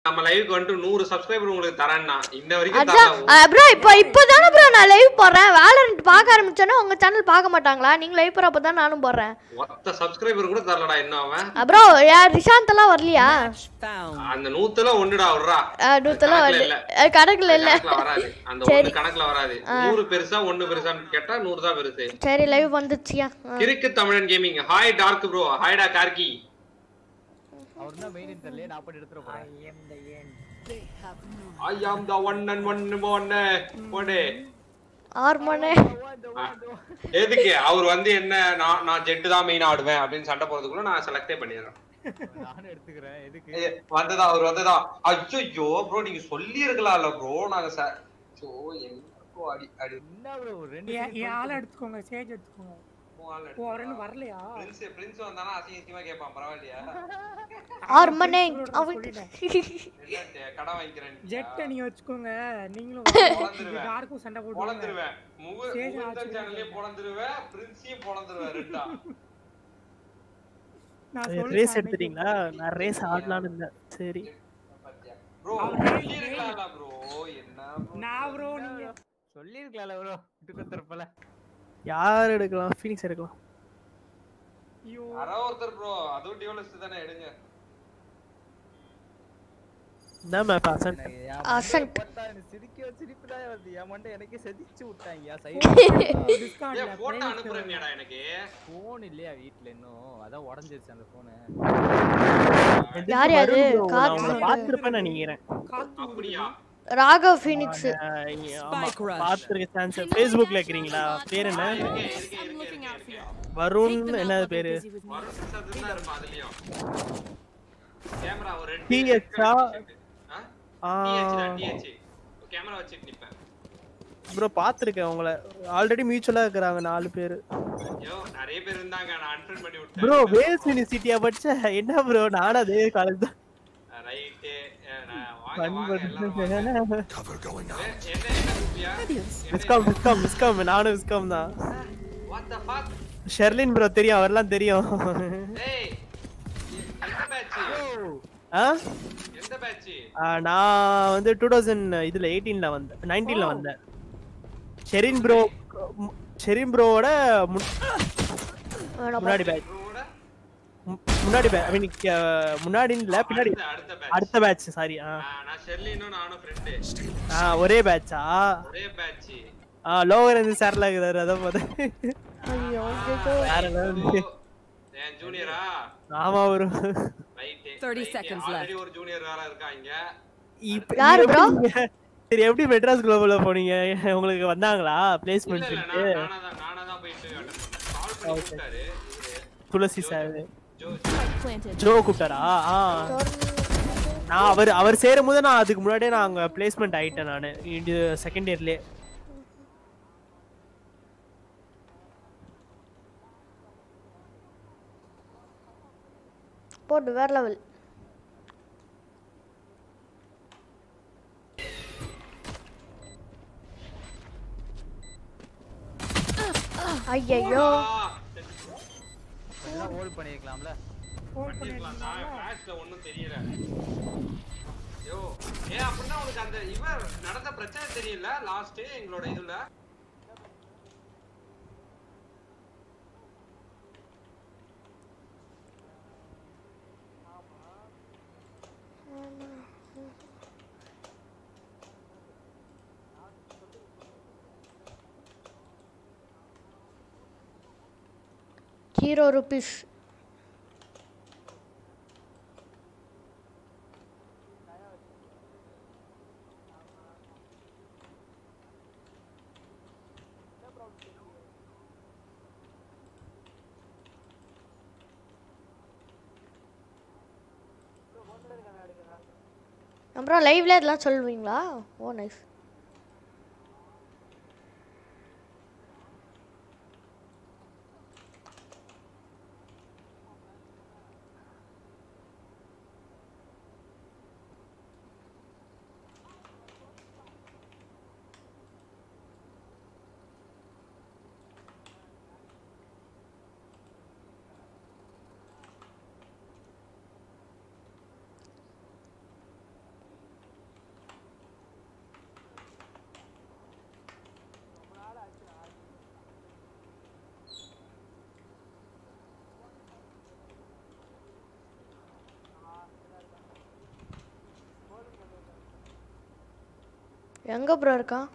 நம்ம லைவுக்கு வந்துட்டு நூறு சப்ஸ்கிரைபர் உங்களுக்கு தரேன்னா இன்ன வரைக்கும் அதான் தரல ப்ரோ இப்போ இப்போதானே ப்ரோ நான் லைவ் போடுறேன் வேலரண்ட் பார்க்க ஆரம்பிச்சோன்னே உங்க சேனல் பார்க்க மாட்டாங்களா நீங்க லைவ் போறப்ப தான் நானும் போடுறேன் மொத்த சப்ஸ்கிரைபர் கூட தரலடா இன்னும் அவன் ப்ரோ யார் ரிஷாந்த் எல்லாம் வரலையா அந்த நூத்துல ஒண்ணுடா விடுறா நூத்தெல்லாம் கணக்குல வரல இல்ல. அஹ், கணக்குல இல்ல கணக்குல வராது அந்த சரி. ஒண்ணு கணக்குல வராது நூறு பெருசா ஒண்ணு பெருசான்னு கேட்டா நூறு தான் பெருசு சரி லைவ் வந்துச்சியா கிறுக்கு தமிழன் கேமிங் ஹாய் டார்க் ப்ரோ ஹாய்டா கார்கி அவர் தான் மெயின் தெரியல நான் அப்படி எடுத்துட்டு போறேன் ஐ ஆம் த ஒன் அண்ட் ஒன் ஒன்னு போடு ஆறு மணி ஆ. எதுக்கு அவர் வந்து என்ன நான் நான் ஜெட்டு தான் மெயின் ஆடுவேன் அப்படின்னு சண்டை போறதுக்குள்ள நான் செலக்டே பண்ணிடுறேன் நானும் எடுத்துக்கிறேன் எதுக்கு ஏய், வந்ததா அவர் வந்ததா ஐயோ ப்ரோ நீங்க சொல்லி இருக்கலாம்ல ப்ரோ நாங்க ச- ஐயோ, எனக்கும் அடி அடி என்ன bro, ஒரு ரெண்டு என் என் ஆளை எடுத்துக்கோங்க சேஜ் எடுத்துக்கோங்க ஓ அவர் இன்னும் வரலையா பிரின்ஸ் பிரின்ஸ் வந்தானா அசிங்க அசிங்கமா கேட்பான் பரவாயில்லையா ஆறு மணி அவன் சொல்லிட்டேன். என்ன கடன் வாங்கிக்கிறேன் ஜெட்டை நீங்க வச்சுக்கோங்க நீங்களும் பொழந்துருவேன். யாருக்கும் சண்டை போட்டு பொழந்துருவேன் முகு சரி, முகுந்தன் ஆச்சு. சேனல்லயே பொழந்துருவேன் பிரின்ஸையும் பொழந்துருவேன் ரெண்டா நான் ரேஸ் சொல்லிட்டேன் எடுத்துட்டீங்களா நான் ரேஸ் ஆடலான்னு இருந்தேன் சரி ப்ரோ அவர் சொல்லி இருக்கலாம்ல ப்ரோ என்ன bro? நான் ப்ரோ நீங்க சொல்லிருக்கலாம்ல ப்ரோ விட்டு கொடுத்துருப்பல யார் எடுக்கலாம் ஃபீனிக்ஸ் எடுக்கலாம் ஐயோ யாரோ ஒருத்தர் ப்ரோ அதுவும் டியூலிஸ்ட் தானே எடுங்க என்ன மேப் அசன் அசன். சிரிக்க சிரிப்பு தான் வருது என் மண்டை எனக்கே செதிச்சு விட்டாங்க டிஸ்கார்ட்ல ஏன் போட்டோ அனுப்புறேன்டா எனக்கு போன் இல்லையா வீட்ல இன்னும் அதான் உடஞ்சிருச்சு அந்த போனு யார் யாரு? காத்து உங்களை sound. பார்த்துருப்பேன் நினைக்கிறேன் அப்படியா ராகவ் ஃபீனிக்ஸ் பார்த்துருக்க சான்ஸ் ஃபேஸ்புக்ல இருக்கிறீங்களா பேர் என்ன இருக்கேன் இருக்கேன் இருக்கேன் இருக்கேன் வருண் என்ன பேரு வருண் பிரசாத் தான் இருப்பான் அதுலயும் கேமரா ஒரு ரெண்டு TH ஆ? ஆ, டிஹெச் கேமரா வச்சுட்டு நிப்பேன் ப்ரோ பார்த்துருக்கேன் உங்களை ஆல்ரெடி மியூச்சுவலா இருக்கிறாங்க நாலு பேர் ஐயோ நிறைய பேர் இருந்தாங்க நான் அன்ஃப்ரெண்ட் பண்ணி விட்டேன் ப்ரோ வேஸ் யூனிவர்சிட்டியா படிச்ச என்ன ப்ரோ நானும் அதே காலேஜ் தான் ரைட்டு வாங்க Fun வாங்க எல்லாரும் வாங்க. பண்ணுறேன். ஏ, என்ன என்ன குப்பியா விஸ்காம் விஸ்காம் விஸ்காம் நானும் விஸ்காம் தான் what the fuck Sherlin bro தெரியும் அவர்லாம் தெரியும் ஏய் எந்த பேட்ச் ஆ எந்த பேட்ச் ஆ, நான் வந்து டூ தௌசண்ட் இதுல எயிட்டீன்ல வந்தேன் நைன்டீன்ல வந்தேன் ஷெரின் ப்ரோ ஷெரின் ப்ரோவோட முன்னாடி பேட்ச் ப்ரோட முன்னாடி பேட்ச் ஐ மீன் முன்னாடி இல்ல பின்னாடி அடுத்த அடுத்த பேட்ச் அடுத்த பேட்ச் சாரி ஆ நான் ஷெர்லினும் நானும் ஃப்ரெண்டு ஆ ஒரே பேட்சா ஒரே பேட்ச் ஆ லோவர் இருந்து சார்ல இருக்கிறாரு அதான் பார்த்தேன் வேற level. என் ஜூனியரா ஆமா ஒரு ரைட் 30 seconds ஆல்ரெடி ஒரு ஜூனியர் வேற இருக்காங்க இப்ப யாரு எப்படி bro? நீங்க- சரி எப்படி மெட்ராஸ் குளோபல்ல போனீங்க உங்களுக்கு வந்தாங்களா இல்ல பிளேஸ்மெண்ட் இல்ல நான் நானா தான் நானா தான் போயிட்டு அட்டெண்ட் பண்ணேன் கால் பண்ணி கூப்பிட்டாரு இவரு. Thulasi sir Jo Planted. ஜோ கூப்பிட்டாரா ஆ நான் அவர் அவர் சேரும் போது நான் அதுக்கு முன்னாடியே நான் அங்க பிளேஸ்மெண்ட் ஆயிட்டேன் நான் இது செகண்ட் இயர்லயே போட்டு வேற லெவல் ஐயோ கொஞ்சம் ஹோல்ட் பண்ணிருக்கலாம்ல பண்ணிருக்கலாம் தான் ஃபிளாஷ்ல ஒண்ணும் தெரியல யோ ஏ அப்படின்னா உனக்கு அந்த இவர் நடந்த பிரச்சனை தெரியல லாஸ்ட் எங்களோட இதுல ஜீரோ ருபீஸ் அப்புறம் லைவ்ல இதெல்லாம் சொல்லுவீங்களா ஓ நைஸ் எங்க ப்ரோ இருக்கான்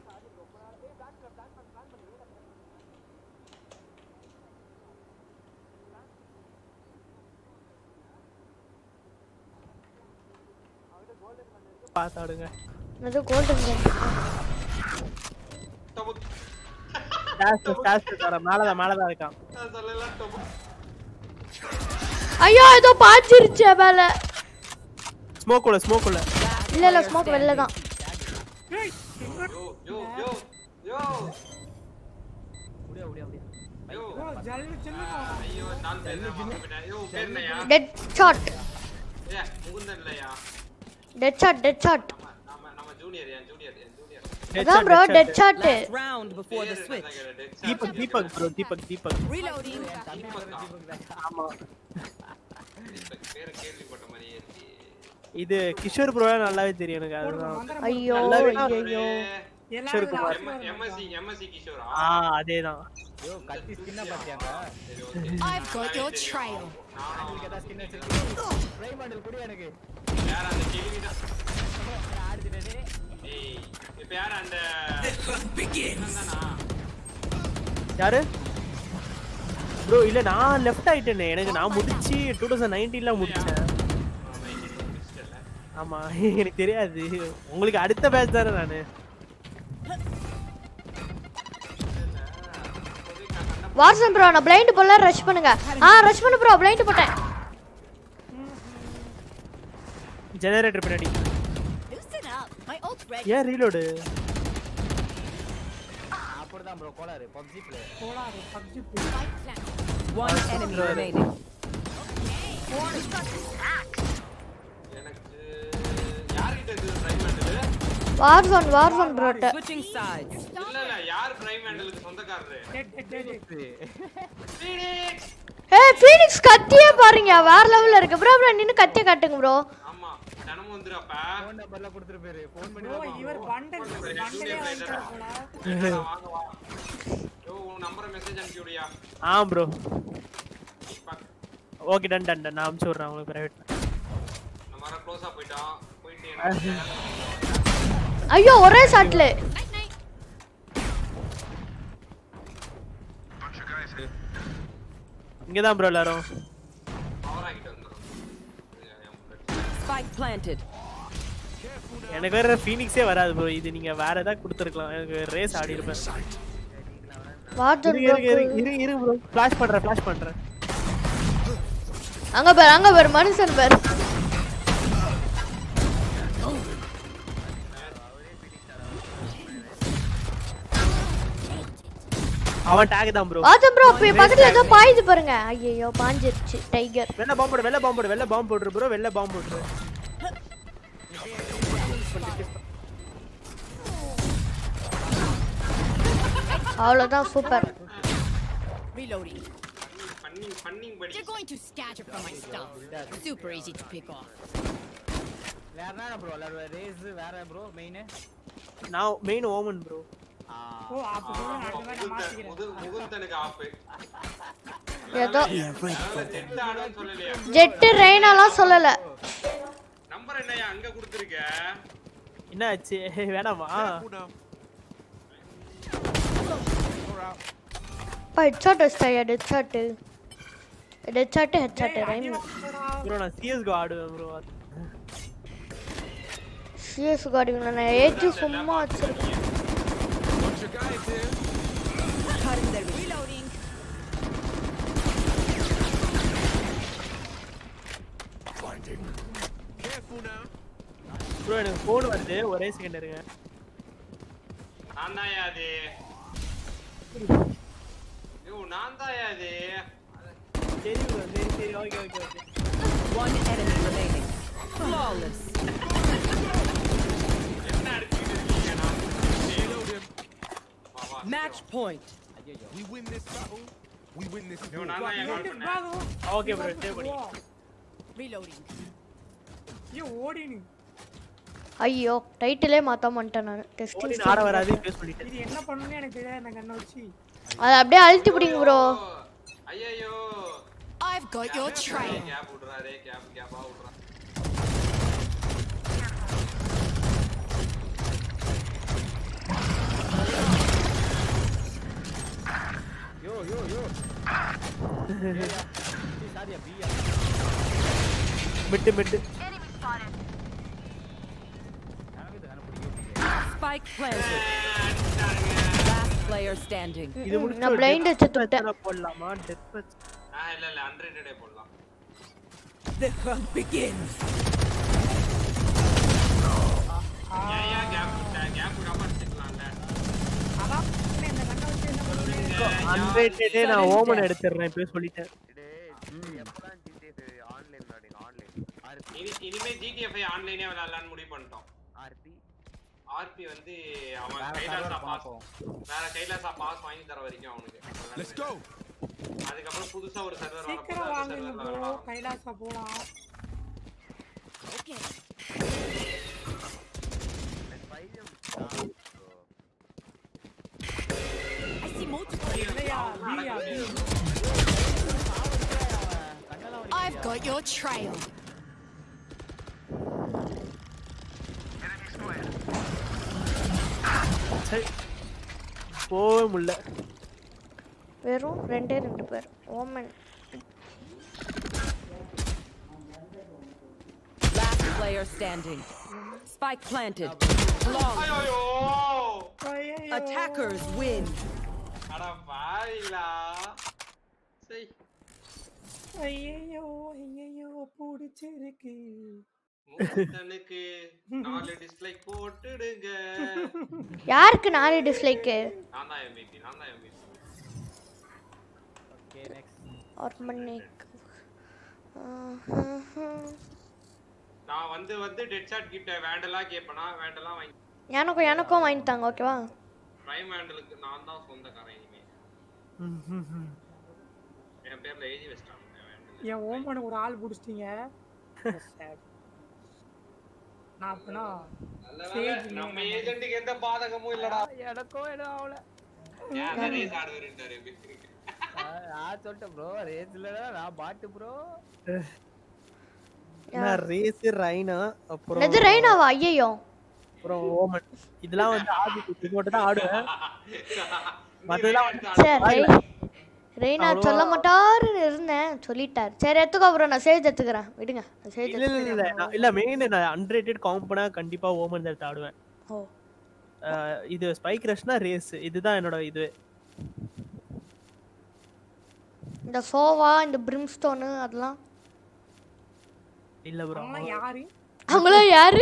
பார்த்தாடுங்க அது கோல்டன் டபுக். ஸ்டாஸ் ஸ்டாஸ் தர மேலதான் மேலதான் இருக்கான் நான் சொல்லல டபுக். ஐயோ ஏதோ பாய்ச்சிருச்சு மேல ஸ்மோக் உள்ள ஸ்மோக் உள்ள இல்ல இல்ல ஸ்மோக் வெளில தான் ஏய், எங்க யோ யோ யோ யோ முடியா முடியா முடியா யோ ஓ, ஜல்லு ஜல்லு ஐயோ நான் பேர் தான் மறந்து போயிட்டேன். யோ பேர் என்னய்யா? டெட் ஷாட் ஏ, முகுந்தன் இல்லையா? டெட் ஷாட் டெட் ஷாட் நம்ம நம்ம நம்ம ஜூனியர் என் ஜூனியர் என் ஜூனியர் அதான் bro dead shot Last round before the pair switch. என்னதான் கேட்டேன், dead Deepak Deepak bro Deepak Deepak Reloading. தீபக்கா? ஆமா தீபக் பேரை கேள்விப்பட்ட மாதிரியே இருக்கு. இது கிஷோர் ப்ரோ நல்லாவே தெரியும் எனக்கு அதுதான் மந்திரம் ஐயோ நல்லாவே ஐயோ எல்லாரும் குமார். M- MSc MSc கிஷோரா? ஆ அதேதான் யோ கத்தி ஸ்கின்ன பாத்தியாங்க சரி, okay. I've got your trail. நானும் உங்களுக்கு ஏதாவது ஸ்கின் வச்சிருக்கீங்க ட்ரை மாடல் குடி எனக்கு யார் அந்த கேள்விதான். ஆடுதுடே ஏய், இப்ப யார் அந்த இவன் தானா? யாரு ப்ரோ இல்ல நான் லெஃப்ட் ஆயிட்டேனே எனக்கு நான் முடிச்சு டூ தௌசண்ட் நைன்டீன்ல முடிச்சேன் அவன் இன்னைக்கு முடிச்சிட்டல. ஆமா எனக்கு தெரியாது உங்களுக்கு அடுத்த பேட்ச் தானே நானு வாட்சன் ப்ரோ நான் பிளைண்ட் போல ரஷ் பண்ணுங்க ஆ ரஷ் பண்ணு ப்ரோ பிளைண்ட் போட்டேன் ஜெனரேட்டர் பின்னாடி Loosen up. My ult's ready. ஏன் ரீலோடு அப்படிதான் ப்ரோ கோளாறு பப்ஜி பிளே கோளாறு PUBG Spike planted. One enemy remaining. எனக்கு யார்கிட்ட இது பிரைம் ஹேண்டில் வார்சோன் வார்சோன் ப்ரோட்ட Switching sides. இல்ல இல்ல யார் பிரைம் ஹேண்டிலுக்கு சொந்தக்காரரு டெட் டெட் டெட் Phoenix! ஏய் ஃபீனிக்ஸ் கத்தியே பாருங்க வேற லெவல்ல இருக்கு ப்ரோ ப்ரோ நின்னு கத்திய காட்டுங்க ப்ரோ ஆமா தினமும் வந்துருப்ப ஃபோன் நம்பர்லாம் கொடுத்துட்டு போயிரு ஃபோன் பண்ணி ஓ இவர் பண்டல் பண்டலே வாங்கிட்டார் போல வாங்க வா யோ உன் நம்பரை மெசேஜ் அனுப்பி விடியா ஆ bro okay done done done நான் அனுப்பிச்சு விட்றேன் உங்களுக்கு பிரைவேட் நம்ம வர க்ளோஸா போயிட்டோம் போயிட்டு எனக்கு ஐயோ ஒரே ஷாட்ல Night night. இங்கே தான் ப்ரோ எல்லாரும் பவர் ஆகிட்டு வந்துடும் Spike planted. எனக்கு வேற ஃபீனிக்ஸே வராது ப்ரோ இது நீங்க வேற ஏதாவது கொடுத்துருக்கலாம் எனக்கு ரேஸ் ஆடி இருப்பேன் வார்சோன் இரு ப்ரோ இரு இரு இரு ப்ரோ ஃபிளாஷ் பண்றேன் ஃபிளாஷ் பண்றேன் அங்க பாரு அங்க பாரு மனுஷன் பாரு அவன் டேக் தான் ப்ரோ வார்சோன் ப்ரோ இப்ப பக்கத்துல ஏதோ பாயுது பாருங்க ஐயோ பாஞ்சிருச்சு டைகர் வெள்ள பாம்பு போடு வெள்ள பாம்பு போடு வெள்ள பாம்பு போட்டுரு ப்ரோ வெள்ள பாம்பு போட்டுரு அவ்வளவுதான் சூப்பர் Reloading. ஃபன்னிங் ஃபன்னிங் படி They're going to scatter for my stuff. Super easy to pick off. வேற என்ன ப்ரோ விளையாடுவ ரேஸ் வேற ப்ரோ மெயின் நான் மெயின் ஓமன் ப்ரோ ஓ அப்ப சொல்லுங்க அந்த மாதிரி நான் மாத்திக்கிறேன் முகு முகுந்தனுக்கு ஆப்பு ஏதோ செட் ஆடுன்னு சொல்லலையா ஜெட்டு ரெய்னாலாம் சொல்லல நம்பர் என்னய்யா அங்க கொடுத்துருக்க என்ன ஆச்சு வேணாமா பா ஹெட்ஷாட் வச்சிட்டாயா dead shot dead shot headshot ரைம் ப்ரோ நான் சிஎஸ்கோ ஆடுவேன் ப்ரோ சிஎஸ் காடிங்களா நான் ஏஜ் சும்மா வச்சிருக்கேன் Reloading. ப்ரோ எனக்கு ஃபோன் வருது ஒரே செகண்ட் இருங்க நான் தான்யா அது ஐயோ நான் தான்யா அது சரி ப்ரோ சரி சரி okay okay okay One enemy remaining. Flawless. என்ன அடிச்சுக்கிட்டு இருக்கீங்க நான் வா, வா. Match point. We win this battle. We win this ஐயோ, war. நான் தான் கால் ரெண்டு பண்ணேன் பாகம் ஓகே ப்ரோ சேவ் பண்ணி Reloading. ஐயோ ஓடி நீ ஐயோ டைட்டிலே மாத்தாம வந்துட்டேன் நான் டெஸ்டிங் ஓடி ஆட வராது பேஸ் பண்ணிட்டேன் இது என்ன பண்ணணும்னு எனக்கு தெரியாது அந்த கண்ணை வச்சு அதை அப்படியே அழுத்தி பிடிங்க ப்ரோ ஐயோ I've got your trail. Gap விடுறாரே கேப் கேப்பா விடுறான் சாரியா பியா மிட்டு மிட்டு எனக்கு இது தானே பிடிக்கும் Spike planted. Last player standing. இது ம், முடிச்சு நான் ஒரு blind death வச்சு match தொட்டேன். வேணா போடலாமா டெத் மேட்ச் ஆ இல்ல இல்ல அன்ரேட்டடே போடலாம் The hunt begins. ஏன் ஏன் கேப் கேப் விடாம அடிச்சுக்கலாம்ல அதான் இந்த கண்ணை வச்சு என்ன பண்ணுவீங்க அன்ரேட்டடே நான் ஓமன் எடுத்துறேன் இப்பவே சொல்லிட்டேன் எப்பதான் ஜிடிஎஃப் ஆன்லைன் விளையாடுங்க ஆன்லைன் ஆர்பி இனி இனிமே ஜிடிஎஃப் ஆன்லைனே விளையாடலாம்னு முடிவு பண்ணிட்டோம் ஆர்பி ஆர்பி வந்து அவன் வேற கைலாசா server பாஸ் பார்ப்போம். வேற கைலாசா பாஸ் வாங்கி தர வரைக்கும் அவனுக்கு Let's go. அதுக்கப்புறம் புதுசா ஒரு சர்வர் வர சீக்கிரம் வாங்குங்க ப்ரோ கைலாசா போலாம் Okay. பைஜம் I see multiple. இல்லையா பியா I've got your trail. சரி போகவே முடியல வெறும் ரெண்டே ரெண்டு பேர் Omen Last player standing. Spike planted. Long. ஐயோ Attackers win. அட பாவிலா சரி ஐயோ ஐயோ பிடிச்சிருக்கு மூத்தனுக்கு நாலு டிஸ்லைக் போட்டுடுங்க யாருக்கு நாலு டிஸ்லைக்கு நான் தான் எம்பிபி நான் தான் எம்பிபி ஓகே நெக்ஸ்ட் ஒரு மணிக்கு நான் வந்து வந்து டெட் ஷாட் கிட்ட வேண்டலா கேப்பனா வேண்டலாம் வாங்கி எனக்கும் எனக்கும் வாங்கி தாங்க ஓகேவா பிரைம் வேண்டலுக்கு நான் தான் சொந்தக்காரன் இனிமே என் பேர்ல எழுதி வச்சிட்டாங்க வேண்டல் என் ஓமனை ஒரு ஆள் பிடிச்சிட்டீங்க நான் அப்பனா நல்ல வேளை, நம்ம ஏஜென்ட்டுக்கு எந்த பாதகமும் இல்லடா எனக்கும் எதுவும் ஆகல ஏன் ரேஸ் ஆடுவருன்றாரு நான் சொல்லிட்டேன் ப்ரோ ரேஸ்ல நான் பாட்டு ப்ரோ நான் ரேஸ் ரைனா அப்புறம் எது ரெய்னாவா ஐயோ அப்புறம் ஓமன் இதெல்லாம் வந்து ஆதி இது மட்டும் தான் ஆடுவேன் மத்ததெல்லாம் வந்து சரி ரெய்- ரெய்னா சொல்ல மாட்டாருன்னு இருந்தேன் சொல்லிட்டார் சரி எடுத்துக்கோ அப்புறம் நான் சேஜ் எடுத்துக்கிறேன் விடுங்க நான் சேஜ் இல்ல இல்ல இல்ல நான் இல்ல மெயின் நான் அன்ரேட்டட் காம்பனா கண்டிப்பா ஓமன் தான் எடுத்து ஆடுவேன் ஓ அஹ் இது ஸ்பைக் ரஷ்னா ரேஸ் இதுதான் என்னோட இது இந்த சோவா இந்த பிரிம்ஸ்டோனு அதெல்லாம் இல்ல ப்ரோ அவங்களாம் யாரு அவங்களாம் யாரு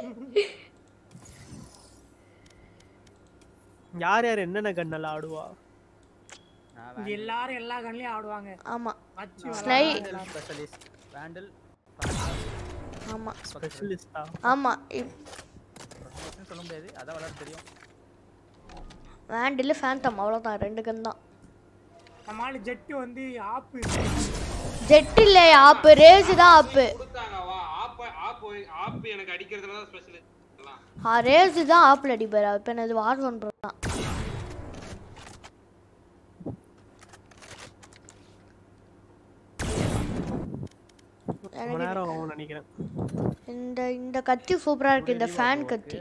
யார் யார் என்னென்ன கண்ணெல்லாம் ஆடுவா இங்க எல்லாரும் எல்லா கண்ணிலயும் ஆடுவாங்க ஆமா வச்சு ஸ்னை ஸ்பெஷலிஸ்ட் வேண்டல் ஆமா ஸ்பெஷலிஸ்டா ஆமா இப்- சொல்ல முடியாது அதான் விளையாட தெரியும் வேண்டில் ஃபேண்டம் அவ்வளோதான் ரெண்டு கன் தான் நம்ம ஆளு ஜெட்டு வந்து ஆப்பு ஜெட் இல்லை ஆப்பு ரேஸ் தான் ஆப்பு கொடுத்தாங்க வா ஆப் ஆப் ஆப் எனக்கு அடிக்கிறதுல தான் ஸ்பெஷலிஸ்ட் எல்லாம் ஆ ரேஸ் தான் ஆப்பில் அடிப்பார் இப்போ என்னது வார் பண்ணுறது தான் ரொம்ப நேரம் ஆகும் நினைக்கிறேன் இந்த இந்த கத்தி சூப்பராக இருக்கு இந்த ஃபேன் கத்தி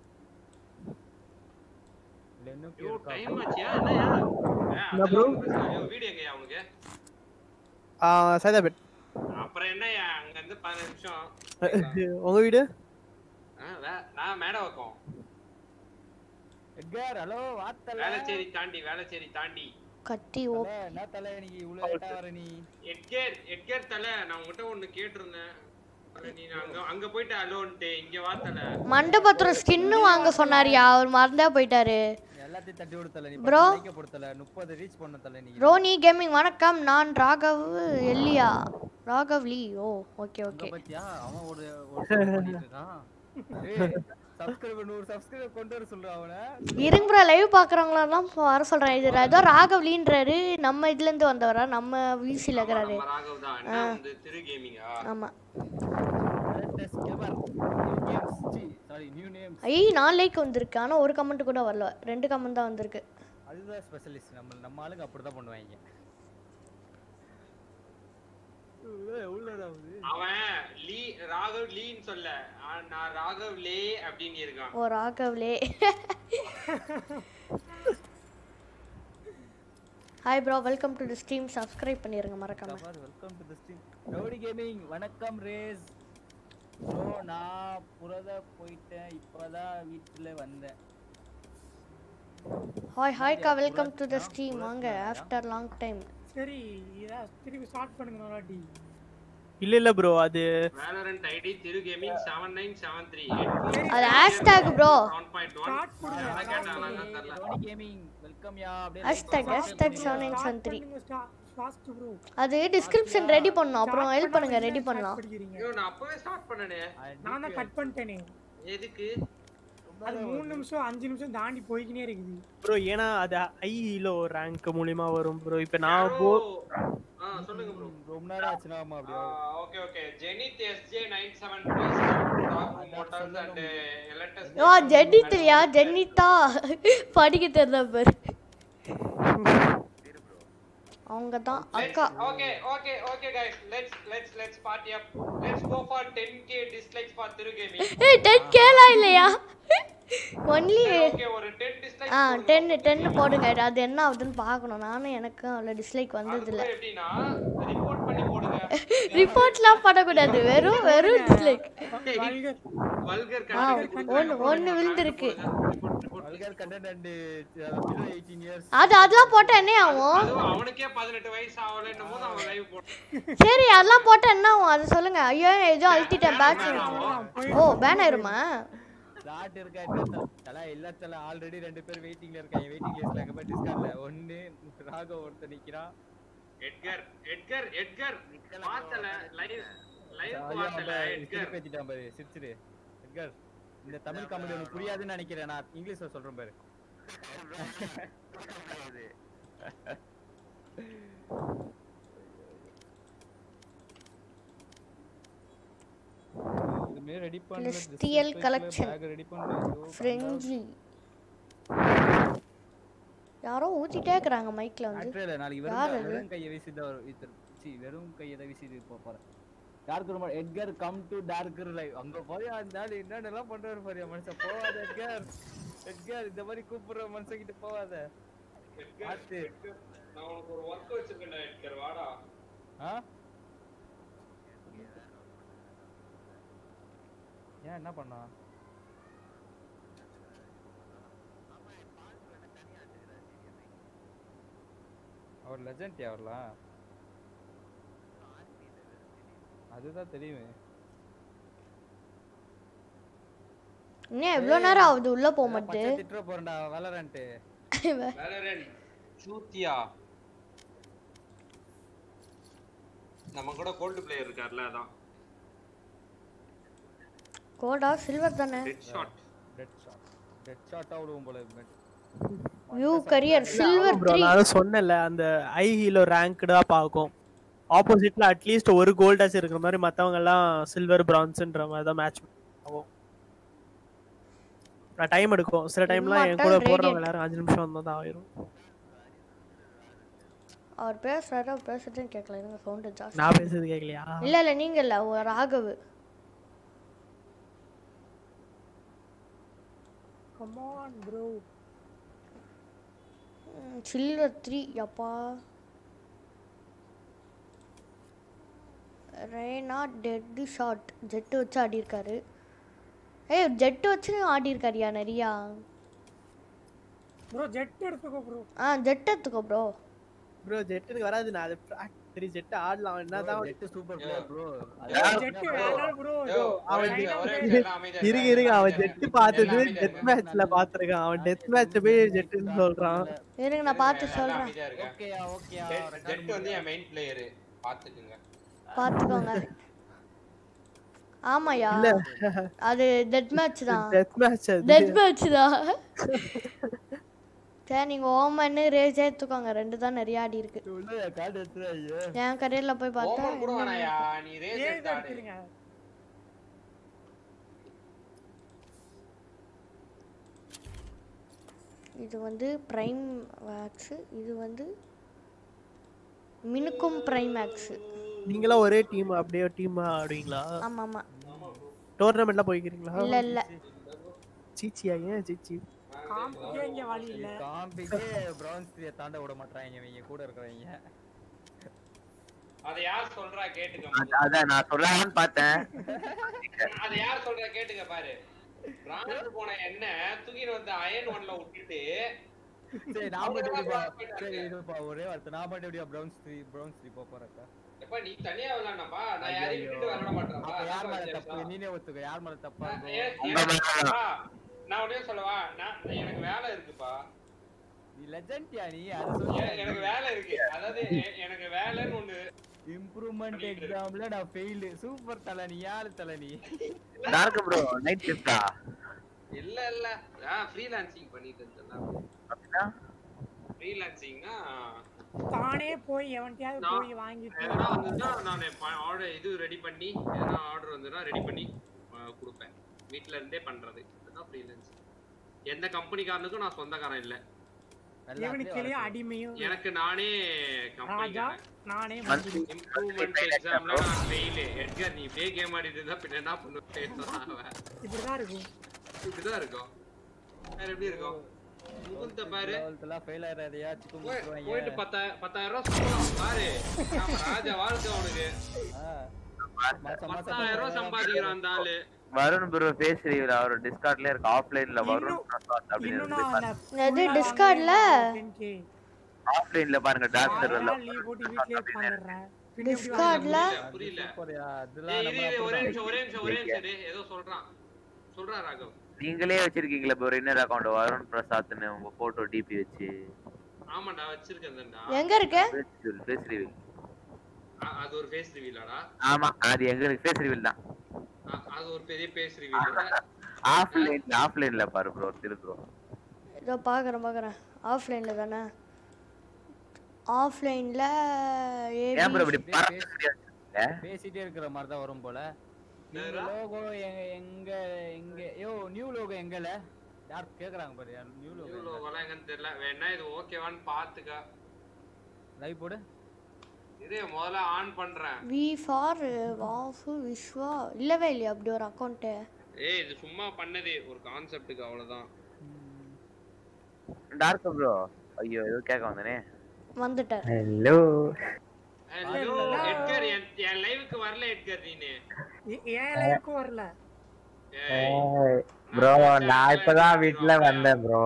இல்ல இன்னும் ஐயோ இருக்கா டைம் ஆச்சியா என்னயா என்ன bro? வீடியோ எங்கயா அவனுக்கு ஆ சைதாபேட் அப்புறம் என்னய்யா அங்க இருந்து பதினஞ்சு நிமிஷம் உங்க வீடு ஆ, வே- நான் மேடம் வைக்கோம் எட்கார் ஹலோ வாத்தல வேளச்சேரி தாண்டி வேளச்சேரி தாண்டி கத்தி ஓ தல, என்ன தலை நீ இவ்வளவு லேட்டா வர நீ எட்கேர் எட்கேர் தல நான் உங்ககிட்ட ஒண்ணு கேட்டிருந்தேன் ஆனா நீ அங்க அங்க போயிட்டு அலோன்ட்டு இங்க வா தல மண்டபத்திரம் ஸ்கின்னு வாங்க சொன்னாரியா அவர் மறந்தே போயிட்டாரு எல்லாத்தையும் தட்டி விடுத்தல நீ Bro. லைக்க போடுத்தல 30 ரீச் பண்ண தல நீ ரோனி கேமிங் வணக்கம் நான் ராகவ் எல்லியா ராகவ் லீ ஓ ஓகே அங்க ஓகே பாத்தியா அவன் ஒரு ஒரு sub பண்ணிட்டு இருக்கான் ஏய் சப்ஸ்கிரைபர் 100 சப்ஸ்கிரைபர் கொண்டு வர சொல்றான் அவன இருங்க ப்ரோ லைவ் பார்க்குறவங்களெல்லாம் வர சொல்கிறேன் இது ஏதோ ராகவ் லீன்றாரு நம்ம இதுலேருந்து வந்தவரா நம்ம விசியில் இருக்கிறாரு நம்ம ராகவ் தான் என்ன வந்து திரு கேமிங்கா ஆமாம் டெஸ்ட் கேமர் கேம்ஸ் சி சாரி நியூ நேம்ஸ் ஐ நாலு லைக் வந்திருக்கு ஆனால் ஒரு கமெண்ட் கூட வரல ரெண்டு கமெண்ட் தான் வந்திருக்கு அதுதான் ஸ்பெஷலிஸ்ட் நம்ம நம்ம ஆளுங்க அப்படிதான் பண்ணுவாங்க அவன் லீ ராகவ் லீன்னு சொல்ல ஆ, நான் ராகவ் லே அப்படின்னு இருக்கான் ஓ ராகவ்லே hi bro welcome to the stream subscribe பண்ணிருங்க மறக்காம welcome to the stream rowdy gaming வணக்கம் ரேஸ் ப்ரோ நான் புரத போயிட்டேன் இப்பதான் வீட்டுல வந்தேன் hi ஹாய்க்கா welcome to the stream வாங்க ஆஃப்டர் லாங் டைம் சரி இதா திருப்பி ஸ்டார்ட் பண்ணுங்க நல்லாட்டி இல்ல இல்ல ப்ரோ அது வேலரண்ட் ஐடி திரு கேமிங் 7973 அது hashtag bro. 7.1 அதை கேட்டாங்க தெரியல ரவுடி கேமிங் வெல்கம் யா அப்படியே hashtag hashtag seven nine seven three fast bro அது டிஸ்கிரிப்ஷன் ரெடி பண்ணணும் அப்புறம் ஹெல்ப் பண்ணுங்க ரெடி பண்ணலாம் படிக்கிறீங்க ஐயோ நான் அப்பவே ஸ்டார்ட் பண்ணனே நான் தான் கட் பண்ணிட்டேனே எதுக்கு அது மூணு நிமிஷம் அஞ்சு நிமிஷம் தாண்டி போய்க்கினே இருக்குது ப்ரோ ஏன்னா அது ஐ ஹீலோ ரேங்க் மூலியமா வரும் ப்ரோ இப்போ நான் போ ஆ சொல்லுங்க ப்ரோ ரொம்ப நேரம் ஆச்சுனா ஆமா அப்படியே okay okay Zenith SJ 97 motors and electrics ஓ ஜென்னித்லையா ஜென்னித்தா படிக்க தெரியல பேர் அவங்க தான் அக்கா okay okay okay guys let's let's let's party up let's go for 10k dislikes for Thiru gaming ஏய் டென் கேலா இல்லையா ஒன்லி ஓகே ஒரு 10 டிஸ்லைக்ஸ் ஆ டென் டென்னு போடுங்க அது என்ன ஆகுதுன்னு பார்க்கணும் நானும் எனக்கும் அவ்வளோ டிஸ்லைக் வந்ததில்ல எப்படினா ரிப்போர்ட் பண்ணி போடுங்க ரிப்போர்ட்லாம் பண்ணக்கூடாது வெறும் வெறும் டிஸ்லைக் வல்கர் ஆ ஒன்று ஒன்று விழுந்திருக்கு vulgar content and below 18 years அது அதெல்லாம் போட்டால் என்ன ஆகும் அதுவும் அவனுக்கே 18 வயசு ஆகலன்னும் போது அவன் லைவ் போட்டான் சரி அதெல்லாம் போட்டால் என்ன ஆகும் அது சொல்லுங்க ஐயோ ஏதோ அழுத்திட்டேன் பேட்ச் ஓ பேன் ஆயிருமா லாட் இருக்கா என்ன தல இல்ல தல ஆல்ரெடி ரெண்டு பேர் வெயிட்டிங்ல இருக்காங்க வெயிட்டிங் லிஸ்ட்ல அங்க போய் டிஸ்கார்ட்ல ஒன்னு ராகவ் ஒருத்தர் நிக்கிறான் எட்கர் எட்கர் எட்கர் பார்த்தல லைவ் லைவ் ஜாலியா பார்த்தல நம்ம எட்கர் சிரிப்பு ஏத்திட்டான் பாரு சிரிச்சிரு எட்கர் இந்த தமிழ் காமெடி உனக்கு புரியாதுன்னு நினைக்கிறேன் நான் இங்கிலீஷ்ல சொல்றேன் பாரு இதுமே ரெடி பண்ணல Celestial collection. ரெடி பண்ணல ஃப்ரெண்ட்லி யாரோ ஊத்திட்டே இருக்கிறாங்க மைக்ல வந்து ஆக்சுவலா நாளைக்கு யார் வெறும் அது? வெறும் கையை வீசி தான் வரும் இத்தர் சி வெறும் கையை தான் வீசி போக போறேன் dark room Edgar come to darker live அங்க போய் அந்த ஆள் என்னென்னலாம் பண்றாரு பாரு மனுஷன் போவாத எட்கர் எட்கர் இந்த மாதிரி கூப்பிடுற மனுஷன் கிட்ட போவாத பார்த்து நான் உனக்கு ஒரு ஒர்க் வச்சிருக்கேன்டா எட்கர் வாடா ஆ ஏன் என்ன பண்ணா அவர் லெஜண்ட் அவர்லாம் அதுதான் தெரியுமே இன்னும் எவ்வளோ நேரம் ஆகுது உள்ள போக மாட்டேது பச்சை திட்டுற போறேன்டா வளரன்ட்டு வேலரண்ட் சூத்தியா நம்ம கூட கோல்டு பிளேயர் இருக்கார்ல அதான் கோடா சில்வர் தானே dead shot dead shot dead ஷாட்டா விடுவோம் போல இனிமேல். View career silver bro three நான் சொன்னேன்ல அந்த ஐ ஹீலோ ரேங்க்டா பார்க்கும் ஆப்போசிட்ல அட்லீஸ்ட் ஒரு கோல்டாஸ் இருக்கிற மாதிரி மத்தவங்க எல்லாம் சில்வர் பிரான்ஸ்ன்ற மாதிரி தான் மேட்ச் ஆகும் டைம் எடுக்கும் சில டைம்லாம் என் கூட Immortal போறவங்க Radiant. எல்லாரும் அஞ்சு நிமிஷம் வந்தா தான் ஆயிரும் அவர் பேசுறாரு அவர் பேசுறதுன்னு கேட்கல இருங்க சவுண்ட் ஜாஸ்தி நான் பேசுறது கேட்கலையா இல்ல இல்ல நீங்க இல்ல ஒரு Raghav come on bro silver three அப்பா ரெய்னா டெட் ஷாட் ஜெட்டு வச்சு ஆடி இருக்காரு ஏய் ஜெட்டு வச்சு ஆடி இருக்காரியா நிறையா ப்ரோ ஜெட் எடுத்துக்கோ ப்ரோ ஆ ஜெட் எடுத்துக்கோ ப்ரோ ப்ரோ ஜெட்டுக்கு வராது நான் அது சரி ஜெட் ஆடலாம் என்னதான் Jett super player bro Jett வேணாம் ப்ரோ அவன் ஒரே ஜெட் நிமிஷம் அமைதியா இரு. இருங்க இருங்க அவன் ஜெட் பார்த்தது டெத் மேட்ச்ல பாத்துருக்கான் அவன் டெத் மேட்ச் போய் ஜெட்டுன்னு சொல்றான் இருங்க நான் பார்த்து சொல்றேன் அமைதியா இருங்க ஓகேயா ஓகேயா ஜெட் வந்து என் மெயின் பிளேயர் பாத்துக்குங்க பார்த்துக்கோங்க ஆமாயா அது டெட் மேட்ச் தான் டெத் மேட்ச் அது டெட் மேட்ச் தான் சரி நீங்க ஓமன்னு ரேஜ் எடுத்துக்கோங்க ரெண்டு தான் நிறைய ஆடி இருக்கு உள்ள கார்டு எடுத்துறாயே என் கரியர்ல போய் பார்த்தா ஓமன் கூட வேணாயா நீ ரேஸ் ஏன் எடுத்து ஆடு எடுத்துருங்க இது வந்து பிரைம் மேக்ஸ் இது வந்து மினுக்கும் பிரைம் மேக்ஸ் நீங்களாம் ஒரே டீம் அப்படியே டீம் ஆடுவீங்களா ஆமா ஆமா டோர்னமெண்ட்லாம் போய்க்கிறீங்களா இல்ல இல்ல சீச்சியா ஏன் சீச்சி நாங்க காம்பிக்கே இங்க வழி இல்ல காம்பிக்கே பிரான்ஸ் த்ரீயை தாண்ட விட மாட்டாங்க இவங்க கூட இருக்கிறவங்க அதை யார் சொல்றா கேட்டுக்க அத- அதான் நான் சொல்லலாம்னு பார்த்தேன் அதை யார் சொல்றா கேட்டுக்க பாரு பிரான்ஸ் போன என்ன தூக்கிட்டு வந்து அயன் ஒன்ல விட்டுட்டு சரி நான் மட்டும் எப்படிப்பா சரி இதுப்பா ஒரே வார்த்தை நான் மட்டும் எப்படியா பிரான்ஸ் த்ரீ பிரான்ஸ் த்ரீ போக போறேன்க்கா எப்ப நீ தனியா விளையாடப்பா நான் யாரையும் விட்டுட்டு விளையாட மாட்டேன்ப்பா அப்ப யார் மேல அதான் தப்பு நீனே ஒத்துக்க யார் மேல தப்பா ஏன், இருக்கும் எனக்கு- அப்பா, நான் உடனே சொல்லவா நான் எனக்கு வேலை இருக்குப்பா நீ லெஜண்ட் யா நீ அது சொல்லு எ- எனக்கு வேலை இருக்கு அதாவது எ- எனக்கு வேலைன்னு ஒண்ணு இம்ப்ரூவ்மெண்ட் எக்ஸாம்ல நான் ஃபெயிலு சூப்பர் தல நீ யாரு தல நீ டார்க் ப்ரோ நைட் ஷிஃப்டா இல்ல இல்ல நான் ஃப்ரீலான்சிங் பண்ணிட்டு இருந்தேன் அப்படின்னா ஃப்ரீலான்சிங்னா தானே போய் எவன்கிட்டயாவது நான் போய் வாங்கிட்டு எதனா வந்துன்னா நான் ஆர்டர் இது ரெடி பண்ணி எதனா ஆர்டர் வந்துன்னா ரெடி பண்ணி அஹ், கொடுப்பேன் வீட்ல இருந்தே பண்றது இதுதான் ஃப்ரீலான்சிங் எந்த கம்பெனிக்காரனுக்கும் நான் சொந்தக்காரன் இல்ல இவனுக்கு அடிமையும் எனக்கு நானே ராஜா கம்பெனிக்காரன் நானே Monthly- மந்திரி இம்ப்ரூவ்மெண்ட் எக்ஸாம்ல நான் ஃபெயில் எட்கர் நீ இப்படியே கேம் ஆடிட்டு இருந்தா பின்ன என்ன பண்ணுவேன் இப்படிதான் இருக்கும் இப்படிதான் இருக்கும் வேற எப்படி இருக்கும் முகுந்த பாரு லெவல்த்லாம் ஃபெயில் ஆயிராதையா சிக்கு போய்- முட்டுவாங்க போயிட்டு பத்தா பத்தாயிரம் ரூபாய் சம்பளம் பாரு ஆமா, ராஜா வாழ்க்கை அவனுக்கு மாசம் பத்தாயிரம் ரூபாய் சம்பாதிக்கிறான் அந்த ஆளு வருண் ப்ரோ ஃபேஸ் ரிவீல் அவர் டிஸ்கார்ட்ல இருக்கு ஆஃப்லைன்ல வருண் பிரசாத் அப்படின்னு இன்னும் இருக்கு நான் அந்த அது டிஸ்கார்ட்ல ஆஃப்லைன்ல பாருங்க டார்க் சர்வர்ல லீவ் போட்டு வீட்லயே உட்காந்துடுறேன் பின்ன எப்படி டிஸ்கார்ட்ல புரியல சூப்பர்யா அதெல்லாம் டேய், நம்ம இரு, இரு, ஒரே அப்படிதான். நிமிஷம் ஒரே நிமிஷம் ஒரே நிமிஷம் டேய், ஏதோ சொல்றான் சொல்றா ராகவ் நீங்களே வச்சிருக்கீங்களா ப்ரோ இன்னர் அக்கவுண்ட் வருண் பிரசாத்னு உங்க போட்டோ டிபி வச்சு ஆமாண்டா வச்சிருக்கேன் தான்டா எங்க இருக்கு ஃபேஸ் ரிவீல் அ- அது ஒரு ஃபேஸ் ரிவீலாடா ஆமா அது எங்களுக்கு ஃபேஸ் ரிவீல் தான் அது ஒரு பெரிய ஃபேஸ் ரிவீல் ஆஃப்லைன்ல ஆஃப்லைன்ல பாரு ப்ரோ திருக்குறோம் இதோ பார்க்குறேன் பார்க்குறேன் ஆஃப்லைனில் தானே ஆஃப்லைனில் ஏன் ப்ரோ இப்படி ஏபி பறக்க முடியாது பேசிட்டே இருக்கிற மாதிரி தான் வரும் போல நீங்க லோகோ எங்க எங்க எங்க யோ நியூ லோகோ எங்கல யார் கேக்குறாங்க பாரு நியூ லோகோ லோகோலாம் எங்கன்னு தெரியல வேணா இது ஓகேவான்னு பாத்துக்க லைவ் போடு இது முதல்ல ஆன் பண்றேன் வி ஃபார் வாஃபு விஸ்வா இல்லவே இல்லையா அப்படி ஒரு அக்கௌண்ட்டு ஏய் இது சும்மா பண்ணது ஒரு கான்செப்ட்டுக்கு அவ்வளவுதான் டார்க் ப்ரோ ஐயோ ஏதோ கேட்க வந்தனே வந்துட்டேன் ஹலோ ஹலோ எட்கர் என் என் லைவுக்கு வரல எட்கர் நீனு ஏன் லைவுக்கும் வரல ப்ரோ நான் இப்பதான் வீட்ல வந்தேன் ப்ரோ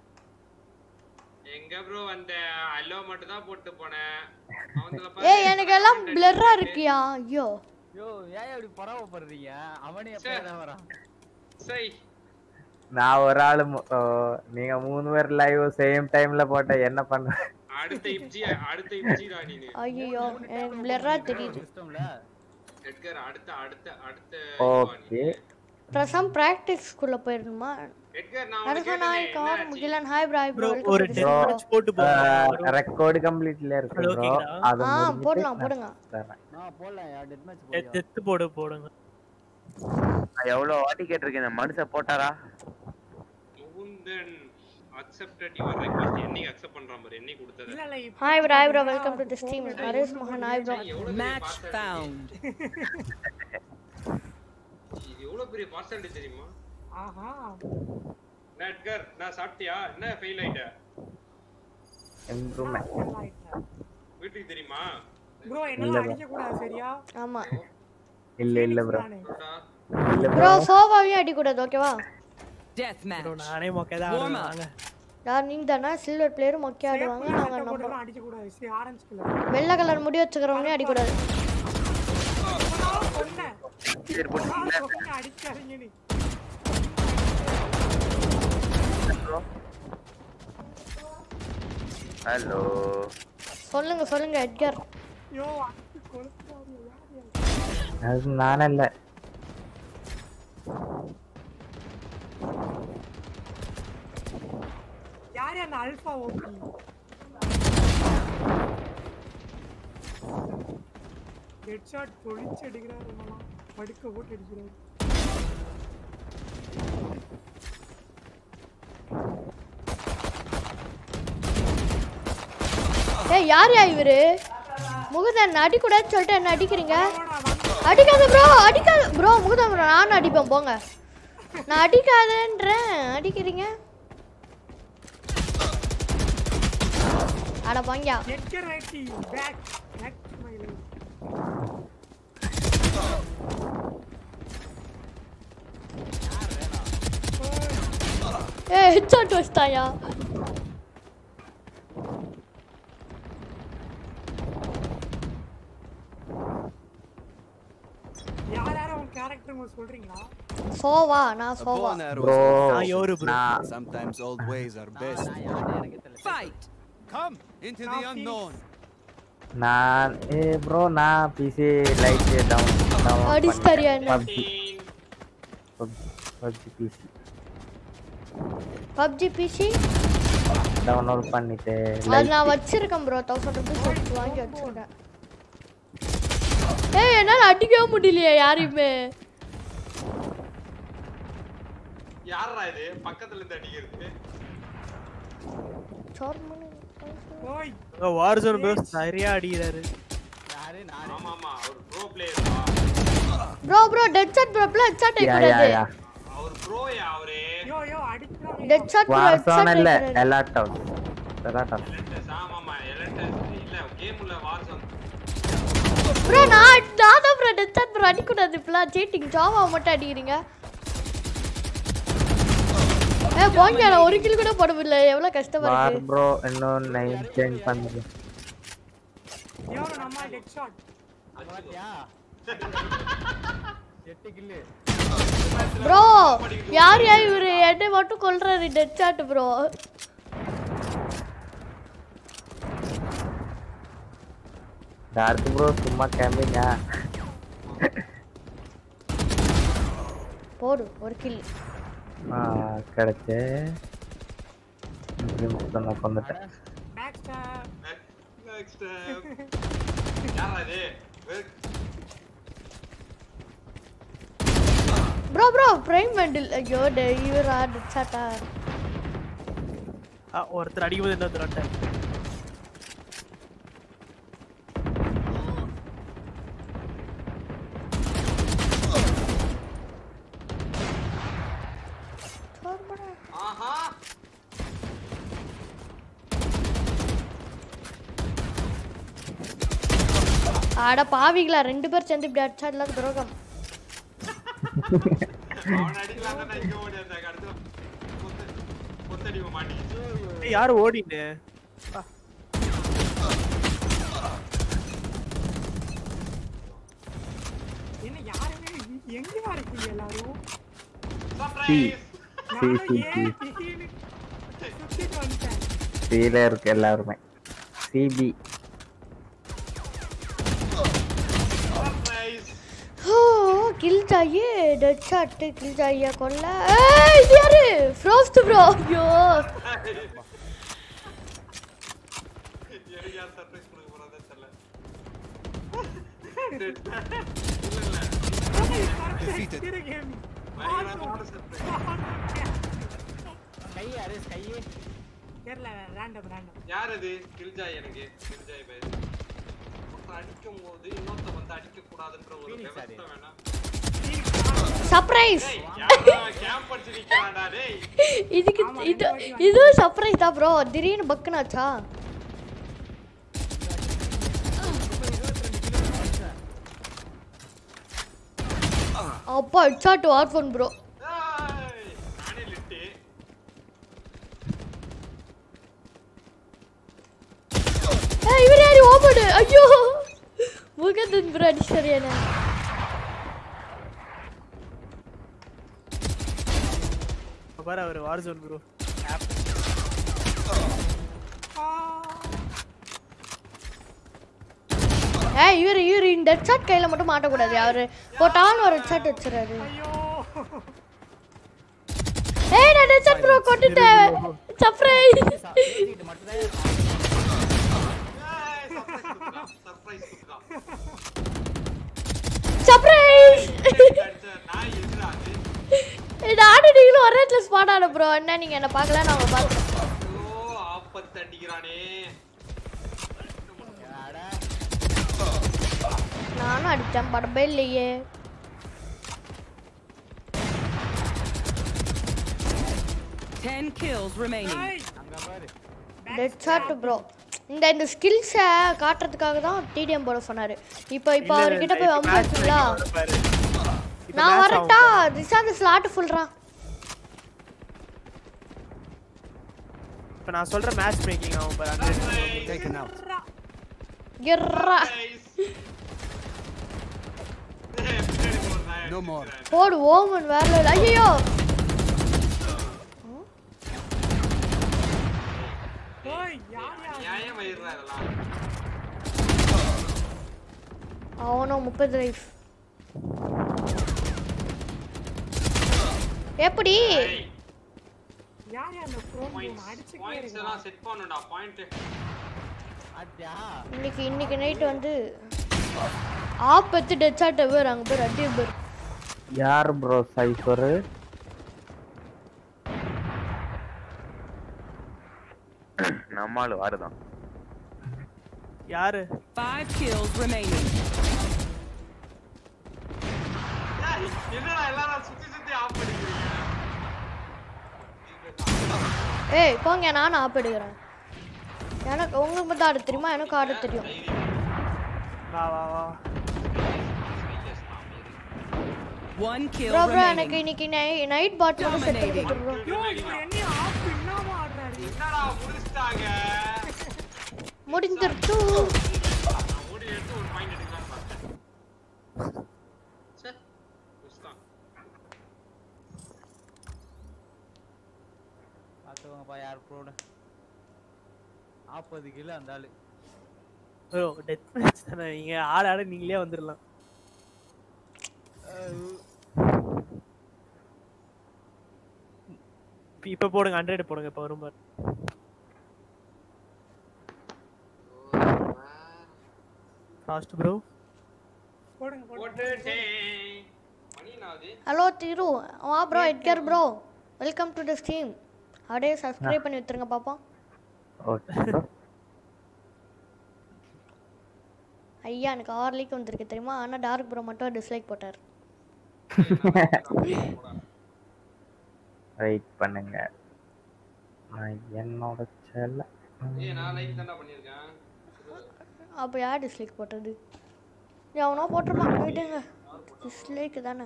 எங்க ப்ரோ வந்த ஹலோ மட்டும் தான் போட்டு போனேன் அவங்கள ஏய் எனக்கு எல்லாம் பிளர்ரா இருக்கியா ஐயோ யோ ஏன் இப்படி பரவப்படுறீங்க அவனே எப்ப வரான் சை நான் ஒரு ஆளு மு- ஓ, நீங்க மூணு பேர் லைவ் சேம் டைம்ல போட்ட என்ன பண்ண அடுத்த இப்ஜி அடுத்த இப்ஜி தான் நீனு ஐயோ எனக்கு பிளர்ரா தெரியுது எட்கர் அடுத்த அடுத்த அடுத்த ஓகே பிரசம் ப்ராக்டிஸ்க்குள்ள போயிடணுமா எட்கர் நான் உனக்கு நரசா கேட்டேனே, நாய் கார் Mukilan hi bro bro bro ஒரு டென் மினிட்ஸ் போட்டு போங்க ரெக்கார்டு கம்ப்ளீட்ல இருக்கு அது ப்ரோ ஓகேங்களா? அது ஆ முடிஞ்சிட்டு போடலாம் நான் போடுங்க தரேன். நான் போடலாம் யா டெத் மேட்ச் போடுயா டெத்து போடு போடுங்க நான் எவ்வளவு வாட்டி கேட்டிருக்கேன் இந்த மனுஷன் போட்டாரா முகுந்தன் அக்செப்டட் யுவர் ரெக்வெஸ்ட் என்னைக்கு அக்செப்ட் பண்றான் பாரு என்னைக்கு கொடுத்தது இல்ல இல்ல இப்ப hi bro hi bro welcome to the stream Naresh மோகன் ஹாய் ப்ரோ Match found. இது எவ்வளவு பெரிய பார்சல் தெரியுமா ஆஹா நான் எட்கர் நான் சாப்பிட்டியா என்ன ஃபெயில் ஆயிட்ட இம்ப்ரூவ்மெண்ட் வீட்டுக்கு தெரியுமா ப்ரோ என்னால அடிக்க கூடாது சரியா ஆமா இல்ல இல்ல ப்ரோ சொல்றா இல்ல ப்ரோ சோஃபாவையும் அடிக்கூடாது ஓகேவா Deathmatch. ப்ரோ நானே மொக்கைதான் Warm ஆடுவேன் up. வாங்க யார் நீங்க தானே சில்வர் பிளேயரும் மொக்கே ஆடுவாங்க நாங்க நம்ம போட்டெல்லாம் அடிக்க கூடாது சரி ஆரஞ்சு கலர் வெள்ளை கலர் முடி வச்சுக்கிறவங்களே அடிக்கூடாது சொன்னேன் சரி போட்டு சொன்னேன் அடிக்காதீங்க நீ ஹலோ சொல்லுங்க சொல்லுங்க எட்கர் யோ அடிச்சு கொளுத்தாரு யார் யார் அது நானே இல்ல யார் அந்த அல்பா ஓபி ஹெட் ஷாட் பொழிச்சு அடிக்கிறாரு நம்மலாம் படுக்க போட்டு அடிக்கிறாரு ஏய் யார் யா இவரு முகுதன் அடிக்கூடாதுன்னு சொல்லிட்டு என்ன அடிக்கிறீங்க அடிக்காத ப்ரோ அடிக்காத ப்ரோ முகுதன் ப்ரோ நானும் அடிப்பேன் போங்க நான் அடிக்காதேன்றேன் அடிக்கிறீங்க அட வாங்கியா Edgar ID back back to my life ஏ ஹெட்ஷாட் வச்சிட்டாயா யார் யாரும் உங்க கேரக்டர் உங்களுக்கு சொல்றீங்களா சோவா நான் சோவா Upon arrows Bro, are நான் யோரு bro. நான் Sometimes old ways are best. Fight. Come into the unknown. நான் ஏ ப்ரோ நான் பிசி லைட் டவுன் அடிச்சிட்டாரியா என்ன PUBG PUBG PC PUBG PC download பண்ணிட்டு அது லைட் நான் வச்சிருக்கேன் ப்ரோ தௌசண்ட் ருபீஸ் எடுத்து வாங்கி வச்சிருக்கேன் ஏய் என்னால அடிக்கவே முடியலையே யாரையுமே யாரா இது பக்கத்துல இருந்து அடிக்கிறது ஓய் வார்ஜோன் ப்ரோ சரியா அடிக்கிறாரு ஆமா ஆமா அவர் ப்ரோ பிளேயரா bro bro dead shot bro ப்ளோ ஹெட் ஷாட் யா யா கூடாது யா அவர் ப்ரோயா அவரே யோ யோ அடிக்கிறாங்க dead shot bro head Warzone shot இல்ல எலாட்டவுன் எலாட்டவுன் எலக்டஸ் ஆமா ஆமா எலக்டஸ் இல்ல கேம் உள்ள வார்ஸ் ப்ரோ நான் நான் தான் ப்ரோ டெத் ஷாட் ப்ரோ அடிக்க கூடாது இப்பலாம் சீட்டிங் ஜாவா மட்டும் அடிக்கிறீங்க ஏ போங்க நான் ஒரு கில் கூட போட முடியல எவ்வளவு கஷ்டமா வார் இருக்கு ப்ரோ இன்னும் நைன் சேஞ்ச் பண்ணுது யோ நம்ம டெட் ஷாட் எட்டு கில்லு ப்ரோ யார் யார் இவரு என்னை மட்டும் கொல்றாரு dead shot bro dark bro சும்மா கேம்பிங்கா போடு ஒரு கில் கிடைச்சு சொன்ன கொண்டுட்டேன் பேக் ஸ்டாப் நெக்ஸ்ட் யாரா இது வெ- ப்ரோ ப்ரோ பிரைம் வெண்டில் ஐயோ டே இவரா டெட் ஷாட்டா ஆ, ஒருத்தர் அடிக்கும்போது இன்னொருத்தர் அட்டை ஆஹா அட பாவிங்களா ரெண்டு பேர் சேர்ந்து இப்படி அடிச்சா இல்லாத துரோகம் அவன் அடிக்கலாம் தான் இங்க ஓடி வந்தாங்க அடுத்து கொத்து கொத்தடிவ மாட்டேங்குது ஏய், யாரு ஓடினு என்ன யாருமே இ- எங்கேயா இருக்கீங்க எல்லாரும் சர்ப்ரைஸ் நானும் சி, ஏன் சி. திடீர்னு சுத்திட்டு வந்துட்டேன் சீல இருக்கு எல்லாருமே சிபி சர்ப்ரைஸ் ஓ kill Sai dead shot kill சாயா கொல்ல ஏய் இது யாரு ஃப்ரோஸ்ட் ப்ரோ ஐயோ எனக்கு யார் சர்ப்ரைஸ் கொடுக்க போறாதே தெரியல இல்ல இல்ல Defeated. திரு கேமி பயங்கரமான சர்ப்ரைஸ் கையே அரேஸ் கையே தெரியல ரேண்டம் ரேண்டம் யார் அது கில்ஜாய் எனக்கு கில்ஜாய் பேர் ஒருத்தன் அடிக்கும் போது இன்னொருத்தன் வந்து அடிக்க கூடாதுன்ற ஒரு Phoenix அது. விவசாயம் வேணாம் சர்ப்ரைஸ் டேய் யாரா கேம்ப் அடிச்சு நிக்கிறான்டா டேய் இதுக்கு ஆமா, இது ரெண்டு வாட்டி இது சர்ப்ரைஸ் தான் ப்ரோ திடீர்னு பக்குனாச்சா அப்பா ஹெட்ஷாட் வார்ஃபோன் ப்ரோ ஏய், நானே லிட்டு ஏய் இவர் யாரு ஓபடு ஐயோ முகந்தன் ப்ரோ அடிச்சாரு என்ன பாரு அவர் வார்ஜோன் ப்ரோ ஏய் இவர் இவர் இந்த ஹெட்ஷாட் கையில மட்டும் மாட்டக்கூடாது அவரு போட்டாலும் ஒரு ஹெட்ஷாட் வச்சுறாரு ஐயோ ஏய் நான் ஹெட்ஷாட் ப்ரோ கொண்டுட்டேன் சர்ப்ரைஸ் பேசிக்கிட்டு மட்டும்தான் சர்ப்ரைஸ் குடுத்தான் சர்ப்ரைஸ் அடிச்ச நாய் எதுடா அது நானும் நீங்களும் ஒரே இடத்துல ஸ்பாட் ஆன ப்ரோ என்ன நீங்க என்ன பார்க்கல நான் உங்களை பார்க்கல ஐயோ ஆப்பத்து அடிக்கிறானே நானும் அடிச்சேன் படமே இல்லையே Ten kills remaining. ஏய் அங்க பாரு டெட் ஷாட் ப்ரோ இந்த இந்த ஸ்கில்ஸை காட்டுறதுக்காக தான் டிடிஎம் போட சொன்னாரு இப்போ இப்போ இல்ல, அவர்கிட்ட இல்ல, போய் இப்ப வம்பு match வச்சுங்களா making வரும் பாரு. இப்ப நான் match வரட்டா ஆகும். திசாந்த் ஸ்லாட் ஃபுல்றா இப்ப நான் சொல்ற மேட்ச் மேக்கிங் ஆகும் பாரு அந்த Taken out. எர்ரா No more. போடு ஓமன் வேற level. ஐயோ ஓய் யார் யார் நியாயம் வயிறுறா இதெல்லாம் அவனும் முப்பது லைஃப் எப்படி யார் யார் அந்த ப்ரோம் அடிச்சுக்கிட்டே பாயிண்ட்ஸ் இருக்கா எல்லாம் செட் பண்ணணும்டா பாயிண்ட் அத்தியா இன்னைக்கு இன்னைக்கு நைட் வந்து ஆப்பத்து டெச்சாட்ட பேர் அங்க பேர் அடி பேர் யார் ப்ரோ சைஃபரு நம்மால் வாருதான் யாரு Five kills remaining. என்னடா எல்லாரும் சுத்தி சுத்தி ஆஃப் பண்ணிக்கிறீங்க ஏய் போங்க நானும் ஆப் எடுக்கிறேன் எனக்கு உங்களுக்கு மட்டும் ஆட தெரியுமா எனக்கு ஆட தெரியும் வா வா வா One kill bro bro remaining. எனக்கு இன்னைக்கு நைட் பாட் மட்டும் செட் பண்ணி கொடுத்துரு யோ இப்போ என்ன ஆப் இன்னாம ஆடுறாரு என்னடா முடிச்சிட்டாங்க முடிஞ்சிருச்சு நான் ஓடி எடுத்து ஒரு பாயிண்ட் எடுக்கலாம்னு பார்த்தேன் சே முடிச்சிட்டான் பார்த்துக்கோங்கப்பா யார் ப்ரோன்னு நாற்பது கிலோ அந்த ஆளு ப்ரோ டெத் மேட்ச் தானே நீங்க ஆட ஆட நீங்களே வந்துடலாம் இப்ப- இப்ப போடுங்க ஹண்ட்ரட் போடுங்க இப்ப வரும் பாரு ஃபாஸ்ட் ப்ரோ போடுங்க போடுங்க போட்டுட்டேன் மணி நாது ஹலோ திரு வா bro Edgar bro welcome to the stream அப்படியே சப்ஸ்கிரைப் பண்ணி விட்டுருங்க பாப்பா ஓகே ப்ரோ ஐயா எனக்கு ஆறு லைக் வந்திருக்கு தெரியுமா ஆனால் டார்க் ப்ரோ மட்டும் டிஸ்லைக் போட்டார் வெயிட் பண்ணுங்க நான் என்னோட செல்ல ஏய் நான் லைக் தான்டா பண்ணிருக்கேன் அப்போ யார் டிஸ்லைக் போட்டது எவனோ போட்டிருப்பான் போயிட்டுங்க டிஸ்லைக் தானே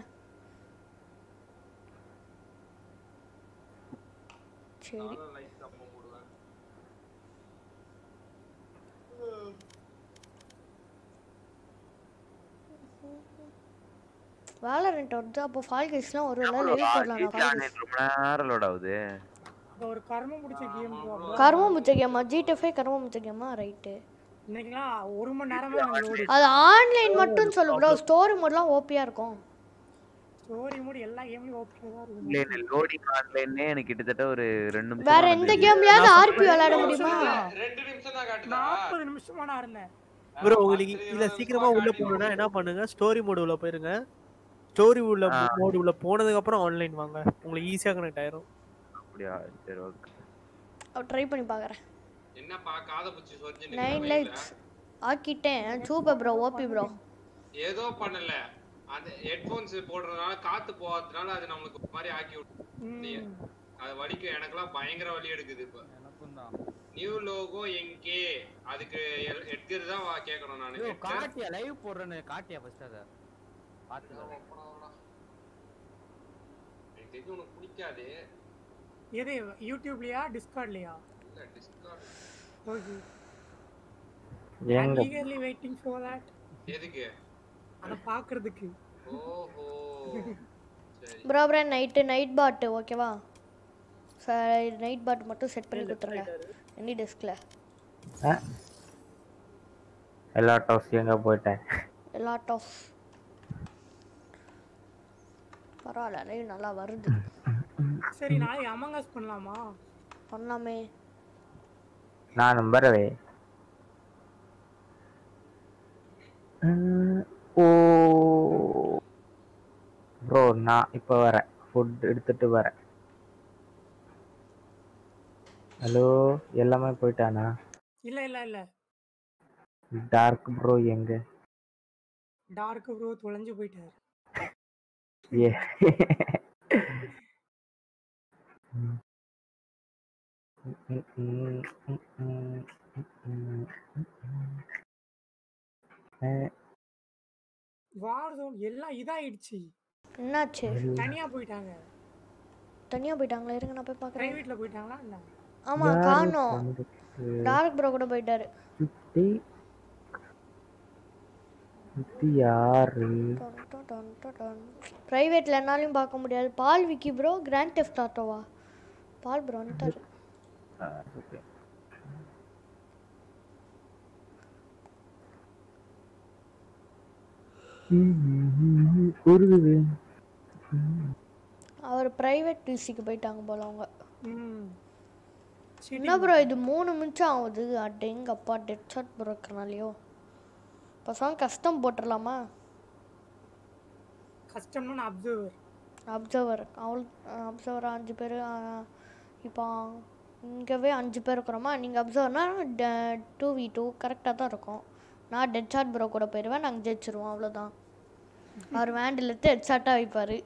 சரி நானும் லைக் அப்போ போடுவேன் வேலரண்ட் வருது அப்போ ஃபால் கேஸ்லாம் ஒரு வேளை லைவ் போடலாம் நான் Fall Guys. ரொம்ப நேரம் லோட் ஆகுது இப்போ ஒரு கர்மம் பிடிச்ச கேம் ப்ரோ கர்மம் முச்ச கேமா ஜிடிஎஃப்ஐ கர்மம் முச்ச கேமா ரைட்டு இன்னைக்குலாம் ஒரு மணி நேரமா எனக்கு லோடு அது ஆன்லைன் மட்டும் சொல்லு ப்ரோ ஸ்டோரி மோட்லாம் ஓபியா இருக்கும் ஸ்டோரி மூடி எல்லா கேம்லயும் ஓகே தான் இருக்கும் இல்ல இந்த லோடிங் ஆன்லைன்ல எனக்கு கிட்டத்தட்ட ஒரு ரெண்டு நிமிஷம் வேற தான் எந்த வந்துருக்கு. கேம்லயாவது ஆர்பி விளையாட முடியுமா ரெண்டு நிமிஷம் தான் காட்டுதா நாற்பது நிமிஷமா நான் இருந்தேன் ப்ரோ உங்களுக்கு இல்ல சீக்கிரமா உள்ள போகணும்னா என்ன பண்ணுங்க ஸ்டோரி மோடு உள்ள போயிருங்க ஸ்டோரி உள்ள ஆ. மோடு உள்ள போனதுக்கு அப்புறம் ஆன்லைன் வாங்க உங்களுக்கு ஈஸியா கனெக்ட் ஆயிரும் அப்படியா சரி ஓகே ட்ரை பண்ணி பார்க்குறேன் என்னப்பா காதை புடிச்சு சொரிஞ்சு நைன் நிக்கிற லைக்ஸ் ஆக்கிட்டேன் சூப்பர் ப்ரோ ஓபி ப்ரோ ஏதோ பண்ணல அந்த ஹெட்போன்ஸ் போடுறதுனால காத்து போகாததுனால அது நம்மளுக்கு ஒரு மாதிரி ஆக்கி விட்டு அது வலிக்கும் எனக்கெல்லாம் பயங்கர வலி எடுக்குது இப்ப எனக்கும் தான் நியூ லோகோ எங்கே அதுக்கு எல்- எட்கர் தான் வா- கேட்கணும் நானு ஐயோ எட்கர். காட்டியா லைவ் போடுறேன்னு காட்டியா ஃபர்ஸ்ட் அத பாத்துக்கலாம் எனக்கு தெரிஞ்சு உனக்கு பிடிக்காது எது யூடியூப்லயா டிஸ்கார்ட்லயா இல்ல டிஸ்கார்ட் ஓகே எங்க eagerly வெயிட்டிங் ஃபார் தட் எதுக்கு அத பாக்குறதுக்கு ஓஹோ சரி ப்ரோ ப்ரோ நைட்டு நைட் பாட் ஓகேவா சார் நைட் பாட் மட்டும் செட் பண்ணி கொடுத்துருங்க எனி டெஸ்கில் எல்லா டவுஸ் எங்க போயிட்டேன் லாட் ஆஃப் பரவாயில்ல லைவ் நல்லா வருது சரி நாளைக்கு அமங் அஸ் பண்ணலாமா பண்ணலாமே நான் நம்புறவே ம், ஓ ப்ரோ நான் இப்போ வரேன் ஃபுட் எடுத்துட்டு வரேன் ஹலோ எல்லாமே போயிட்டானா இல்ல இல்ல இல்ல டார்க் ப்ரோ எங்க டார்க் ப்ரோ தொலைஞ்சு போயிட்டாரு ஏ ம், ம், ம், ம், ம். வார் ஜோன் எல்லாம் இதாயிடுச்சு என்னாச்சு தனியா போயிட்டாங்க தனியா போயிட்டாங்களா இருங்க நான் போய் பார்க்குறேன் பிரைவேட்ல போயிட்டாங்களா இல்ல ஆமா காணோம் டார்க் ப்ரோ கூட போயிட்டாரு சுத்தி சுத்தி யாரு ப்ரைவேட்ல என்னாலையும் பார்க்க முடியாது Paul Vicky bro grand theft ஆட்டோவா பால் ப்ரோ வந்துட்டாரு ஆ, okay. உருகுது அவர் பிரைவேட் பிசிக்கு போயிட்டாங்க போல அவங்க ம் என்ன ப்ரோ இது மூணு நிமிஷம் ஆகுது அடேங்கப்பா டெட் ஷாட் பிறக்கிறனாலையோ பசங்க கஷ்டம் போட்டுடலாமா கஷ்டம்னு அப்சர்வர் அப்சர்வர் அவள் அப்சர்வர் அஞ்சு பேர் இப்போ இங்கேவே அஞ்சு பேர் இருக்கிறோமா நீங்கள் அப்சர்வர்னா டூ வி டூ கரெக்டாக தான் இருக்கும் நான் டெட் ஷாட் ப்ரோ கூட போயிடுவேன் நாங்கள் ஜெயிச்சிருவோம் அவ்வளோதான் அவர் வேண்டில் எடுத்து ஹெட் ஷாட்டாக வைப்பார்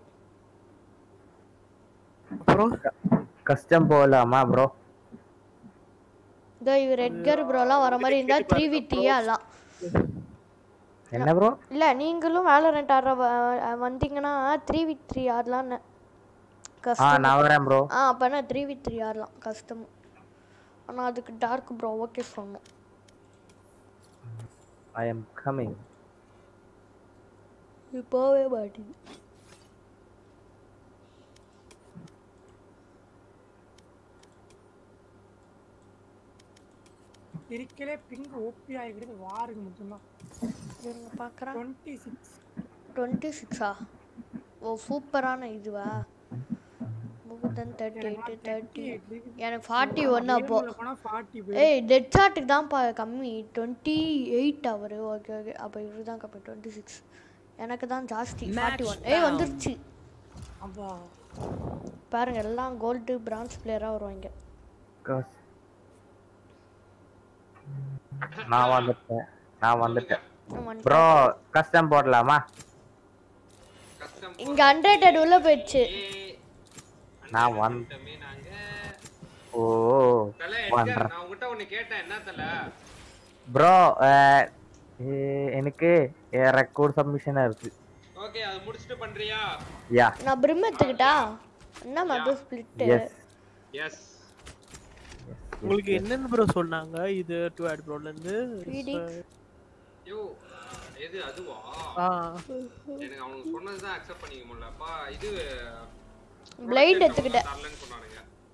அப்புறம் கஷ்டம் போகலாமா ப்ரோ இதோ இவர் எட்கர் ப்ரோலாம் வர மாதிரி இருந்தால் த்ரீ வி த்ரீயே எல்லாம் என்ன ப்ரோ இல்லை நீங்களும் வேலரண்ட் ஆடுற வ- வந்தீங்கன்னா த்ரீ வி த்ரீ ஆடலான்னு ஆ கஷ்டம் நான் வரேன் ப்ரோ ஆ அப்போனா த்ரீ வி த்ரீ ஆடலாம் கஷ்டம் ஆனால் அதுக்கு டார்க் ப்ரோ ஓகே சொன்னோம் ஐ எம் கமிங் இது போகவே மாட்டேங்குது இருக்கலே பிங்க் ஓபி ஆகிக்கிறது வாருக்கு மட்டும்தான் இருங்க பார்க்குறேன் டுவெண்ட்டி சிக்ஸ் டுவெண்ட்டி சிக்ஸா ஓ சூப்பரான இதுவா முகுதன் தேர்ட்டி எயிட்டு தேர்ட்டி எனக்கு ஃபார்ட்டி ஒன்று அப்போ போனா ஃபார்ட்டி ஏய் டெட் ஷாட்டுக்கு தான்ப்பா கம்மி டுவெண்ட்டி எயிட் அவர் ஓகே ஓகே அப்போ இவரு தான் கம்மி டுவெண்ட்டி சிக்ஸ் எனக்கு தான் ஜாஸ்தி ஃபார்ட்டி ஒன் ஏய் வந்துருச்சு அப்பா பாருங்க எல்லாம் கோல்டு பிரான்ஸ் பிளேயராக வருவாங்க காசு நான் வந்துட்டேன் நான் வந்துட்டேன் ப்ரோ கஷ்டம் போடலாமா இங்கே ஹண்ட்ரட் உள்ள போயிடுச்சு நான் வந் ஓ தல பண்றேன் எட்கர் நான் உங்ககிட்ட ஒண்ணு கேட்டேன் என்ன தல ப்ரோ எனக்கு ரெக்கார்ட் சப்மிஷனா இருக்கு ஓகே அது முடிச்சிட்டு பண்றியா யா நான் பிரிம் எடுத்துக்கிட்டா என்ன மது ஸ்பிளிட்டு எஸ் எஸ் உங்களுக்கு என்னென்ன ப்ரோ சொன்னாங்க இது டூ ஆட் ப்ரோல இருந்து Phoenix. யோ அஹ், எது அதுவா ஆ எனக்கு அவனுக்கு சொன்னதுதான் அக்செப்ட் பண்ணிக்க முடியலப்பா இது Blade எடுத்துக்கிட்டேன். தரலன்னு சொன்னானுங்க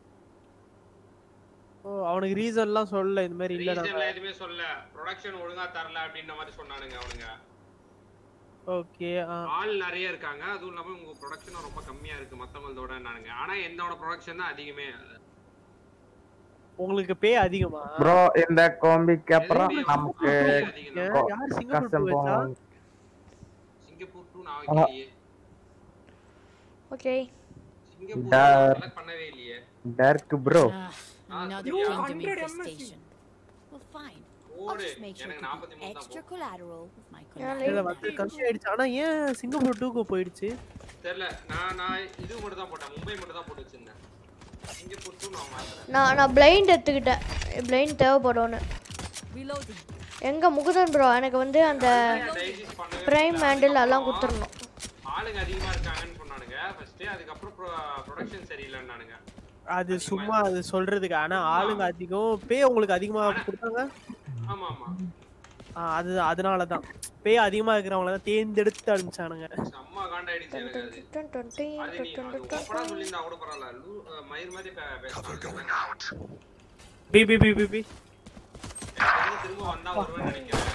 ஓ அவனுக்கு ரீசன்லாம் சொல்லல இந்த மாதிரி இல்ல ரீசன்ல எதுவுமே சொல்ல ப்ரொடக்ஷன் ஒழுங்கா தரல அப்படின்ற மாதிரி சொன்னானுங்க அவனுங்க ஓகே ஆள் நிறைய இருக்காங்க அதுவும் இல்லாம உங்க ப்ரொடக்ஷனும் ரொம்ப கம்மியா இருக்கு மத்தவங்களோட நானுங்க ஆனா என்னோட ப்ரொடக்ஷன் தான் அதிகமே உங்களுக்கு பே அதிகமா ப்ரோ இந்த கோம்பிக்கு அப்புறம் எதுவுமே நமக்கு pay அதிகம் தான். கொ- யார் சிங்கப்பூர் கஷ்டம் போச்சா? போகும் சிங்கப்பூர் டூ நான் வைக்கலையே ஓகே சிங்கப்பூர் Dar- செலக்ட் பண்ணவே இல்லையே dark bro Another You kingdom 100 infestation. Well, fine. I'll ஓடு just make sure எனக்கு to நாற்பத்தி be மூணு தான் extra போகும். collateral with my இல்ல வந்து collateral. கம்மி ஆயிடுச்சு ஆனா ஏன் சிங்கப்பூர் டூக்கு போயிடுச்சு தெரியல நான் நான் இது மட்டும் தான் போட்டேன் மும்பை மட்டும் தான் போட்டு வச்சிருந்தேன் சிங்கப்பூர் டூ நான் மாத்துறேன் நான் நான் பிளைண்ட் எடுத்துக்கிட்டேன் பிளைண்ட் தேவைப்படும்னு Reloading. எங்க முகுதன் ப்ரோ எனக்கு வந்து அந்த டைஜஸ்ட் பண்ணவே பிரைம் ஹேண்டில் எல்லாம் கொடுத்துடணும் ஆளுங்க அதிகமா இருக்காங்கன்னு சொன்னானுங்க ஃபர்ஸ்ட் அதுக்கப்புறம் ப்ரொடக்ஷன் சரியில்லைன்னானுங்க அது சும்மா அது சொல்றதுக்கு ஆனா ஆளுங்க அதிகம் பே உங்களுக்கு அதிகமா கொடுத்தாங்க ஆமா ஆமா ஆ, அது அதனால தான் பே அதிகமா இருக்கிறவங்கள தான் தேர்ந்தெடுத்து அனுப்பிச்சானுங்க செம்ம காண்டாயிடுச்சு எனக்கு அது டன் டன் டன் அது நீ டன் அது டன் டன் ஓப்பனா சொல்லியிருந்தா கூட பரவாயில்ல லூ அஹ், மயிர் மாதிரி பே- பேசுறாங்க B B B B B எனக்கு தெரிஞ்சு திரும்ப வந்தா வருவேன்னு நினைக்கிறேன்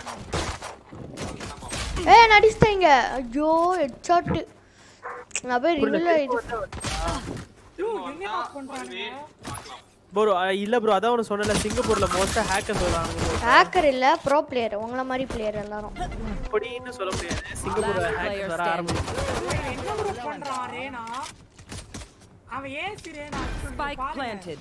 ஏ நடிச்சிட்டீங்க ஐயோ ஹெட்ஷாட் நான் போய் ரிவியூல இது வந்தா வருவேன் பார்க்கலாம் ப்ரோ இல்ல ப்ரோ அதான் உனக்கு சொன்னல சிங்கப்பூர்ல மோஸ்டா ஹேக்கர்ஸ் வராங்க ஹேக்கர் இல்ல ப்ரோ பிளேயர் உங்கள மாதிரி பிளேயர் எல்லாரும் அப்படின்னு சொல்ல முடியாது சிங்கப்பூர்ல Last player ஹேக்கர்ஸ் வர standing. ஆரம்பிச்சு என்ன ப்ரோ பண்றான் ரேனா அவன் ஏசி ரேனா Spike planted.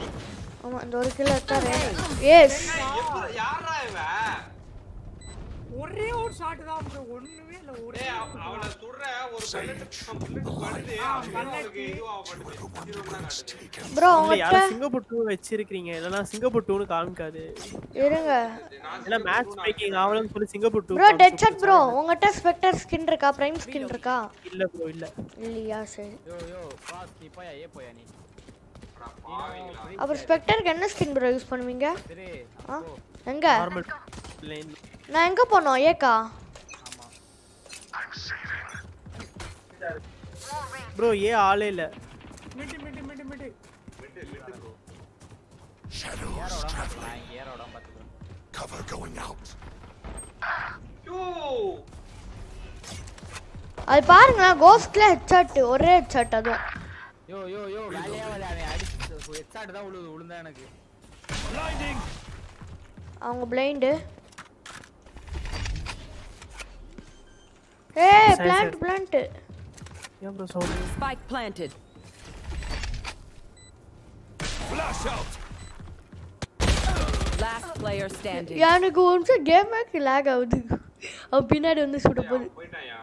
ஆமா இந்த ஒரு கிலோ எடுத்தாரு எஸ் எப்ப- யாரா இவன் ஒரே ஒரு ஷாட் தான் bro ஒண்ணுமே இல்ல ஒரே டேய் அவ- அவனை சுடுற ஒரு bullet bullet படுது அப்படியே அவனுக்கு இதுவாக மாட்டுது zero தான் காட்டுது. ப்ரோ இல்ல உங்கள்கிட்ட யாரும் சிங்கப்பூர் டூ வச்சிருக்கீங்க இல்லைன்னா சிங்கப்பூர் டூன்னு காமிக்காது இருங்க ஏன்னா மேட்ச் மேக்கிங் ஆகலன்னு சொல்லி Singapore two bro dead shot bro உங்கள்கிட்ட ஸ்பெக்டர் ஸ்கின் இருக்கா பிரைம் ஸ்கின் இருக்கா இல்ல ப்ரோ இல்ல இல்லையா சரி யோ யோ பாஸ் நீ போயா ஏ போயா நீ அடா பாவிங்களா. அப்புறம் ஸ்பெக்டருக்கு என்ன ஸ்கின் ப்ரோ யூஸ் பண்ணுவீங்க சரி ஆ எங்க நார்மல் லைன் நான் எங்க போனோம் ஏக்கா ப்ரோ ஏ ஆளே இல்ல மிட்டு மிட்டு மிட்டு மிட்டு ஏரோட பாத்துக்கலாம் இங்க ஏரோட பாத்துக்கலாம் Cover going out. யோ அது பாருங்களேன் கோஸ்ட்ல ஹெட்ஷாட் ஒரே ஹெட்ஷாட் அதுவும் யோ யோ யோ வேலையா வேலை அவன் அடிச்சு ஹெட்ஷாட் தான் உழுது உளுந்தா எனக்கு அவங்க பிளைண்டு ஏய் சரி, பிளான்ட் சரி. பிளான்ட் ஏன் bro sound Spike planted. Flash out. Last player standing. எனக்கு ஒரு நிமிஷம் கேம் மேக் லேக் ஆகுது அவன் பின்னாடி வந்து சுட போகுது போயிட்டாயா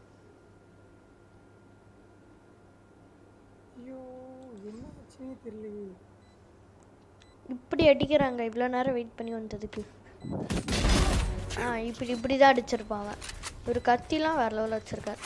ஐயோ என்ன ஆச்சுன்னே தெரியலையே இப்படி அடிக்கிறாங்க இவ்வளோ நேரம் வெயிட் பண்ணி வந்ததுக்கு ஆ இப்படி இப்படி தான் அடிச்சிருப்பான் அவன் ஒரு கத்திலாம் வேற லெவலில் வச்சிருக்காரு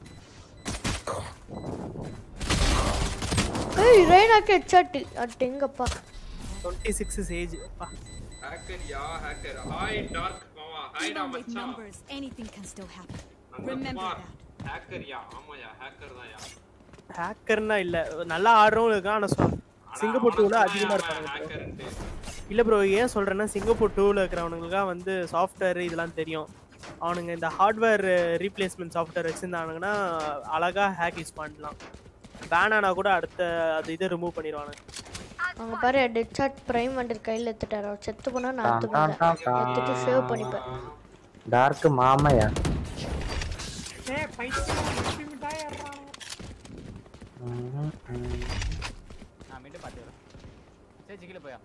ஏய் ரெய்னாக்கு ஹெட்ஷாட்டு அட்டெங்கப்பா டுவெண்ட்டி சிக்ஸ் ஏஜ் ஹேக்கர்யா ஹேக்கர் ஹாய் டார்க் மாமா ஹாய்டா Even with மச்சான் numbers, anything can still happen. நம்ம Remember குமார் that. ஹேக்கர்யா ஆமாயா ஹேக்கர் தான்யா ஹேக்கர்னா இல்ல நல்லா ஆடுறவங்க இருக்கான் ஆனா சொ- சிங்கப்பூர் டூல அதிகமா இருப்பாங்க ஹேக்கர்ன்ட்டு இல்ல ப்ரோ ஏன் சொல்றேன்னா சிங்கப்பூர் டூல இருக்கிறவனுங்களுக்கு வந்து சாஃப்ட்வேர் இதெல்லாம் தெரியும் அவனுங்க இந்த ஹார்ட்வேர் ரீப்ளேஸ்மெண்ட் சாஃப்ட்வேர் வச்சிருந்தானுங்கன்னா அழகா ஹேக் யூஸ் பண்ணலாம் பேன் ஆனா கூட அடுத்த அது இதை ரிமூவ் பண்ணிடுவானுங்க அவங்க பாரு டெட்ஷாட் பிரைம் வண்டர் கையில் எடுத்துட்டாரு அவர் செத்து போனா நான் எடுத்து டான் டான் டான். எடுத்துட்டு சேவ் பண்ணிப்பேன் டார்க் மாமையா ஏய் பைத்தியம் மிட்டு மிட்டா ஏறான் ம்ஹும், ம். நான் மீண்டும் பாத்துக்கிறேன் சரி சிக்கில போயா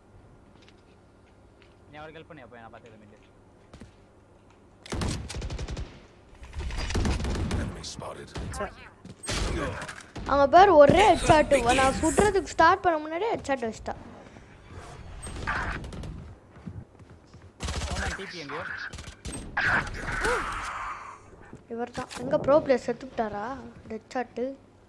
நீ அவருக்கு ஹெல்ப் பண்ணியா போயா நான் பாத்துக்கிறேன் மீண்டும் Enemy spotted. அவங்க பேர் ஒரே ஹெட்ஷாட் நான் சுடுறதுக்கு ஸ்டார்ட் பண்ண முன்னாடியே ஹெட்ஷாட் வச்சிட்டா ஓமன் டிபி எங்கயோ இவர் தான் எங்க ப்ரோ பிளேயர் செத்துட்டாரா ஹெட்ஷாட்டு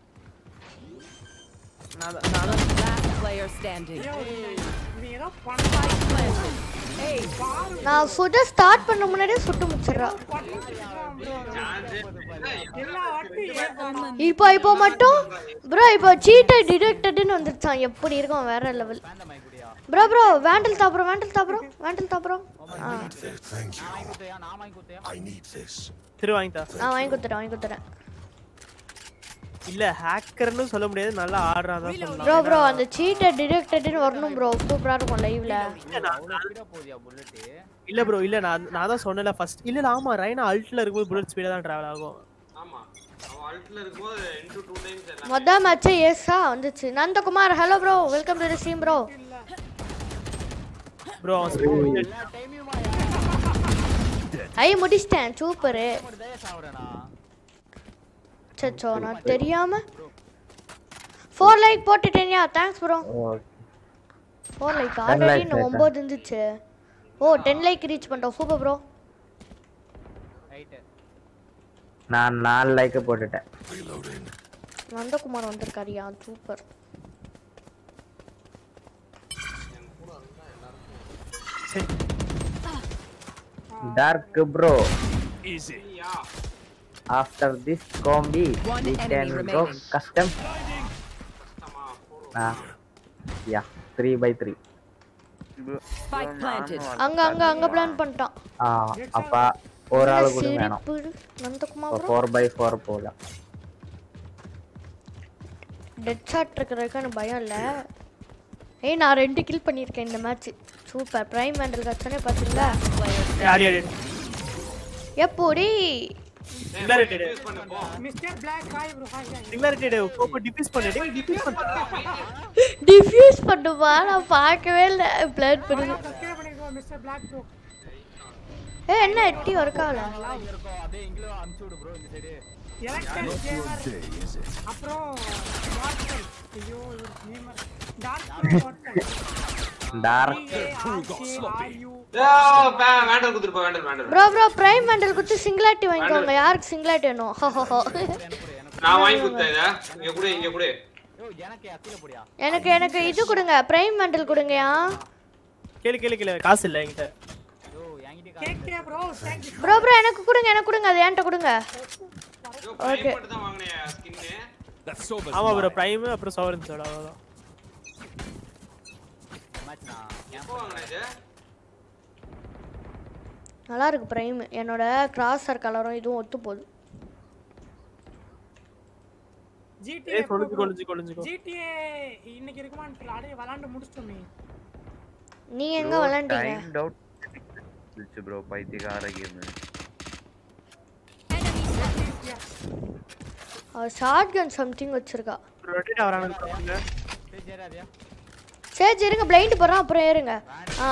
நான் தான்- நான் தான் Last player standing. இது ஏதோ பண்ணலாம் Planted. ஏய் பாரு நான் சுட ஸ்டார்ட் பண்ண முன்னாடியே சுட்டு முடிச்சிடுறா பண்ணிட்டு இருக்கான் bro எல்லா வாட்டி ஏறான் இப்போ இப்போ மட்டும் ப்ரோ இப்போ சீட்டர் டிடெக்டட்னு வந்துருச்சான் எப்படி இருக்கும் வேற லெவல் வேண்டாம் மைக் குடியா ப்ரோ ப்ரோ வேண்டல் தாப்புறோம் வேண்டல் தாப்புறோம் வேண்டல் தாப்புறோம் ஆ Thank you. நான் வாங்கி கொடுத்தையா நான் வாங்கி கொடுத்தையா I need this. திரு வாங்கிட்டா நான் வாங்கி கொடுத்துறேன் வாங்கி கொடுத்துறேன் இல்ல ஹேக்கர்னு சொல்ல முடியாது நல்லா ஆடுறான் தான் சொல்லலாம் ப்ரோ ப்ரோ அந்த சீட்டர் டிடெக்டட்னு வரணும் ப்ரோ சூப்பரா இருக்கும் லைவ்ல அவ்வளோ ஸ்பீடா போதியா புல்லட்டு இல்ல ப்ரோ இல்ல நான் நான் தான் சொன்னல ஃபர்ஸ்ட் இல்ல இல்ல, ஆமா ரைனா அல்ட்ல இருக்கும்போது புல்லட் ஸ்பீடா தான் டிராவல் ஆகும் ஆமா அவன் அல்ட்ல இருக்கும்போது இன்டு டூ டைம்ஸ் எல்லாம் மொத மேட்சே ஏஸா வந்துச்சு Nandakumar hello bro welcome to the stream bro bro அவன் speed- எல்லா டைமையும் ஐ முடிச்சிட்டேன் சூப்பரு மட்டும் தான் சாவுறேனா சச்சோ நான் தெரியாம ஃபோர் லைக் போட்டுட்டேன்யா thanks bro okay four like 10 already likes இன்னும் ஆயிட்டா. ஒம்பது இருந்துச்சு ஓ டென் லைக் ரீச் பண்ணிட்டோம் சூப்பர் ப்ரோ ரைட்டு நான் நாலு லைக் போட்டுட்டேன் Reloading. நந்தகுமார் வந்திருக்காருயா சூப்பர் டார்க் ப்ரோ Easy. யா ஆஃப்டர் திஸ் காம்பி One we enemy can go remaining. custom கஷ்டமா போறோம் ah yeah 3 by 3 Spike planted. அங்க அங்க அங்க பிளான் பண்ணிட்டான் ஆ அப்ப ஒரு ஆளு கூட வேணும் சிரிப்பு நந்தகுமார் இப்போ ப்ரோ ஃபோர் பை ஃபோர் போகலாம் டெட் ஷாட் இருக்கிறதுக்கு எனக்கு பயம் இல்லை ஏய் நான் ரெண்டு கில் பண்ணியிருக்கேன் இந்த மேட்ச் சூப்பர் பிரைம் மேண்டல் கச்சனே பார்த்தீங்களா யார் யார் எப்படி சிங்குலாரிட்டி யூஸ் பண்ண போ mister black hi bro hi hi singularity கோப்போ டிஃபியூஸ் பண்ணு டேய் டிஃபியூஸ் பண்ணு டிஃப்யூஸ் பண்ணுமா நான் பார்க்கவே இல்லை பிளான் பண்ணுங்க சப்ஸ்கிரைப் பண்ணிருக்கோம் மிஸ்டர் பிளாக் ப்ரோ ஏ என்ன எட்டி ஒர்க் ஆகல இங்க இருக்கோம் அப்படியே இங்களும் அமுச்சு விடு ப்ரோ இந்த சைடு எலக்ட்ரன் Not your gamer day, is it? அப்புறம் மார்க்கல் ஐயோ இவர் நேமர் டார்க் மார்க்கல் டார்க் ஆர்யூ வேண்டல் குடுத்துருப்பா Vandal Vandal bro bro prime Vandal குத்து சிங்கிளாட்டி வாங்கிக்கோங்க யாருக்கு சிங்கிளாட்டி வேணும் ஹோ ஹோ ஹோ நான் வாங்கி கொடுத்தேன் இதை இங்க கூட இங்க கூட யோ எனக்கு அத்தில போடியா எனக்கு எனக்கு இது கொடுங்க பிரைம் மெண்டல் கொடுங்கயா கேளு கேளு கேளு காசு இல்லை என்கிட்ட யோ என்கிட்ட கேக்குறியா bro thank you bro bro எனக்கு கொடுங்க எனக்கு கொடுங்க அது என்கிட்ட கொடுங்க ஐயோ பிரைம் மட்டும் தான் வாங்கினேன் ஸ்கின்னு That's sober's ஆமா ப்ரோ mine. பிரைம் அப்புறம் சோவரன் சோட அவ்வளோதான் மேட்ச் நான் எப்போ வாங்கினேன் இது நல்லா இருக்கு பிரைம் என்னோட கிராஸர் கலரும் இதுவும் ஒத்து போகுது ஜிடிஏ ஏய் கொழுஞ்சு கொழுஞ்சு கொழுஞ்சுக்கோ ஜிடிஏ இன்னைக்கு இருக்குமான்னு தெரியல அடே விளாண்டு முடிச்சிட்டோமே நீ எங்க விளாண்டீங்க டைம் அவுட் ப்ரோ பைத்தியக்கார கேம் அவ ஷார்ட் கன் சம்திங் வச்சிருக்கா ரொட்டேட் ஆவறானு பாருங்க சரி சரியா சரி இருங்க பிளைண்ட் போடுறோம் அப்புறம் ஏறுங்க ஆ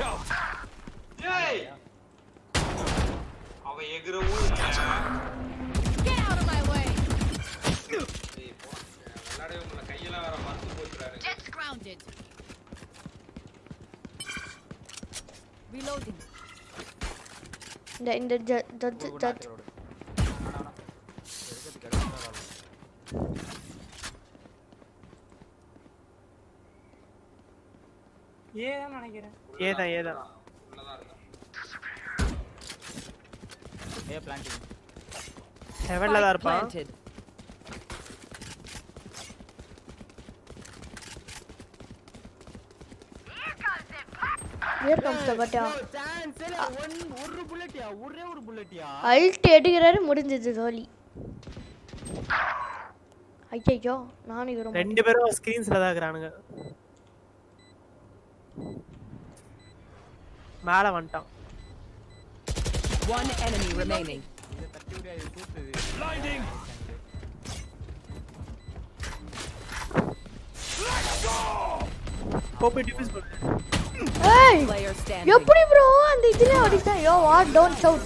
ஏய் அவ எகுறவும் இல்ல Get out of my way. ஏய், போ. விளையாடவே முடியல கையெல்லாம் வேற மறுத்து போச்சுறாரு Jet's grounded. Reloading. இந்த இந்த ஜ- ஜட்ஜ் ஜட்ஜ் ஏதான் நினைக்கிறேன் ஏதான் ஏதான் உள்ளதான் இருக்கா ஏ பிளான்டிங் ஹெவன்ல தான் Spike இருப்பான் planted. இயர் கம்ஸ் பட்டியா சான்ஸ் இல்ல ஒன் ஒரு புல்லட்டியா ஒரே ஒரு புல்லட்டியா அல்ட் எடுக்கிறாரு முடிஞ்சது தோலி ஐயோ நானும் இவரும் ரெண்டு பேரும் ஸ்கிரீன்ஸ்ல தான் இருக்கிறானுங்க மேல வந்துட்டான் One enemy remaining. இத தட்டி விடு அது தூத்துது Blinding. போய் டிஃபியூஸ் பண்ணு ஏய் Player standing. எப்படி ப்ரோ அந்த இதுல அடிச்சா யோ வாட் டோன்ட் ஷவுட்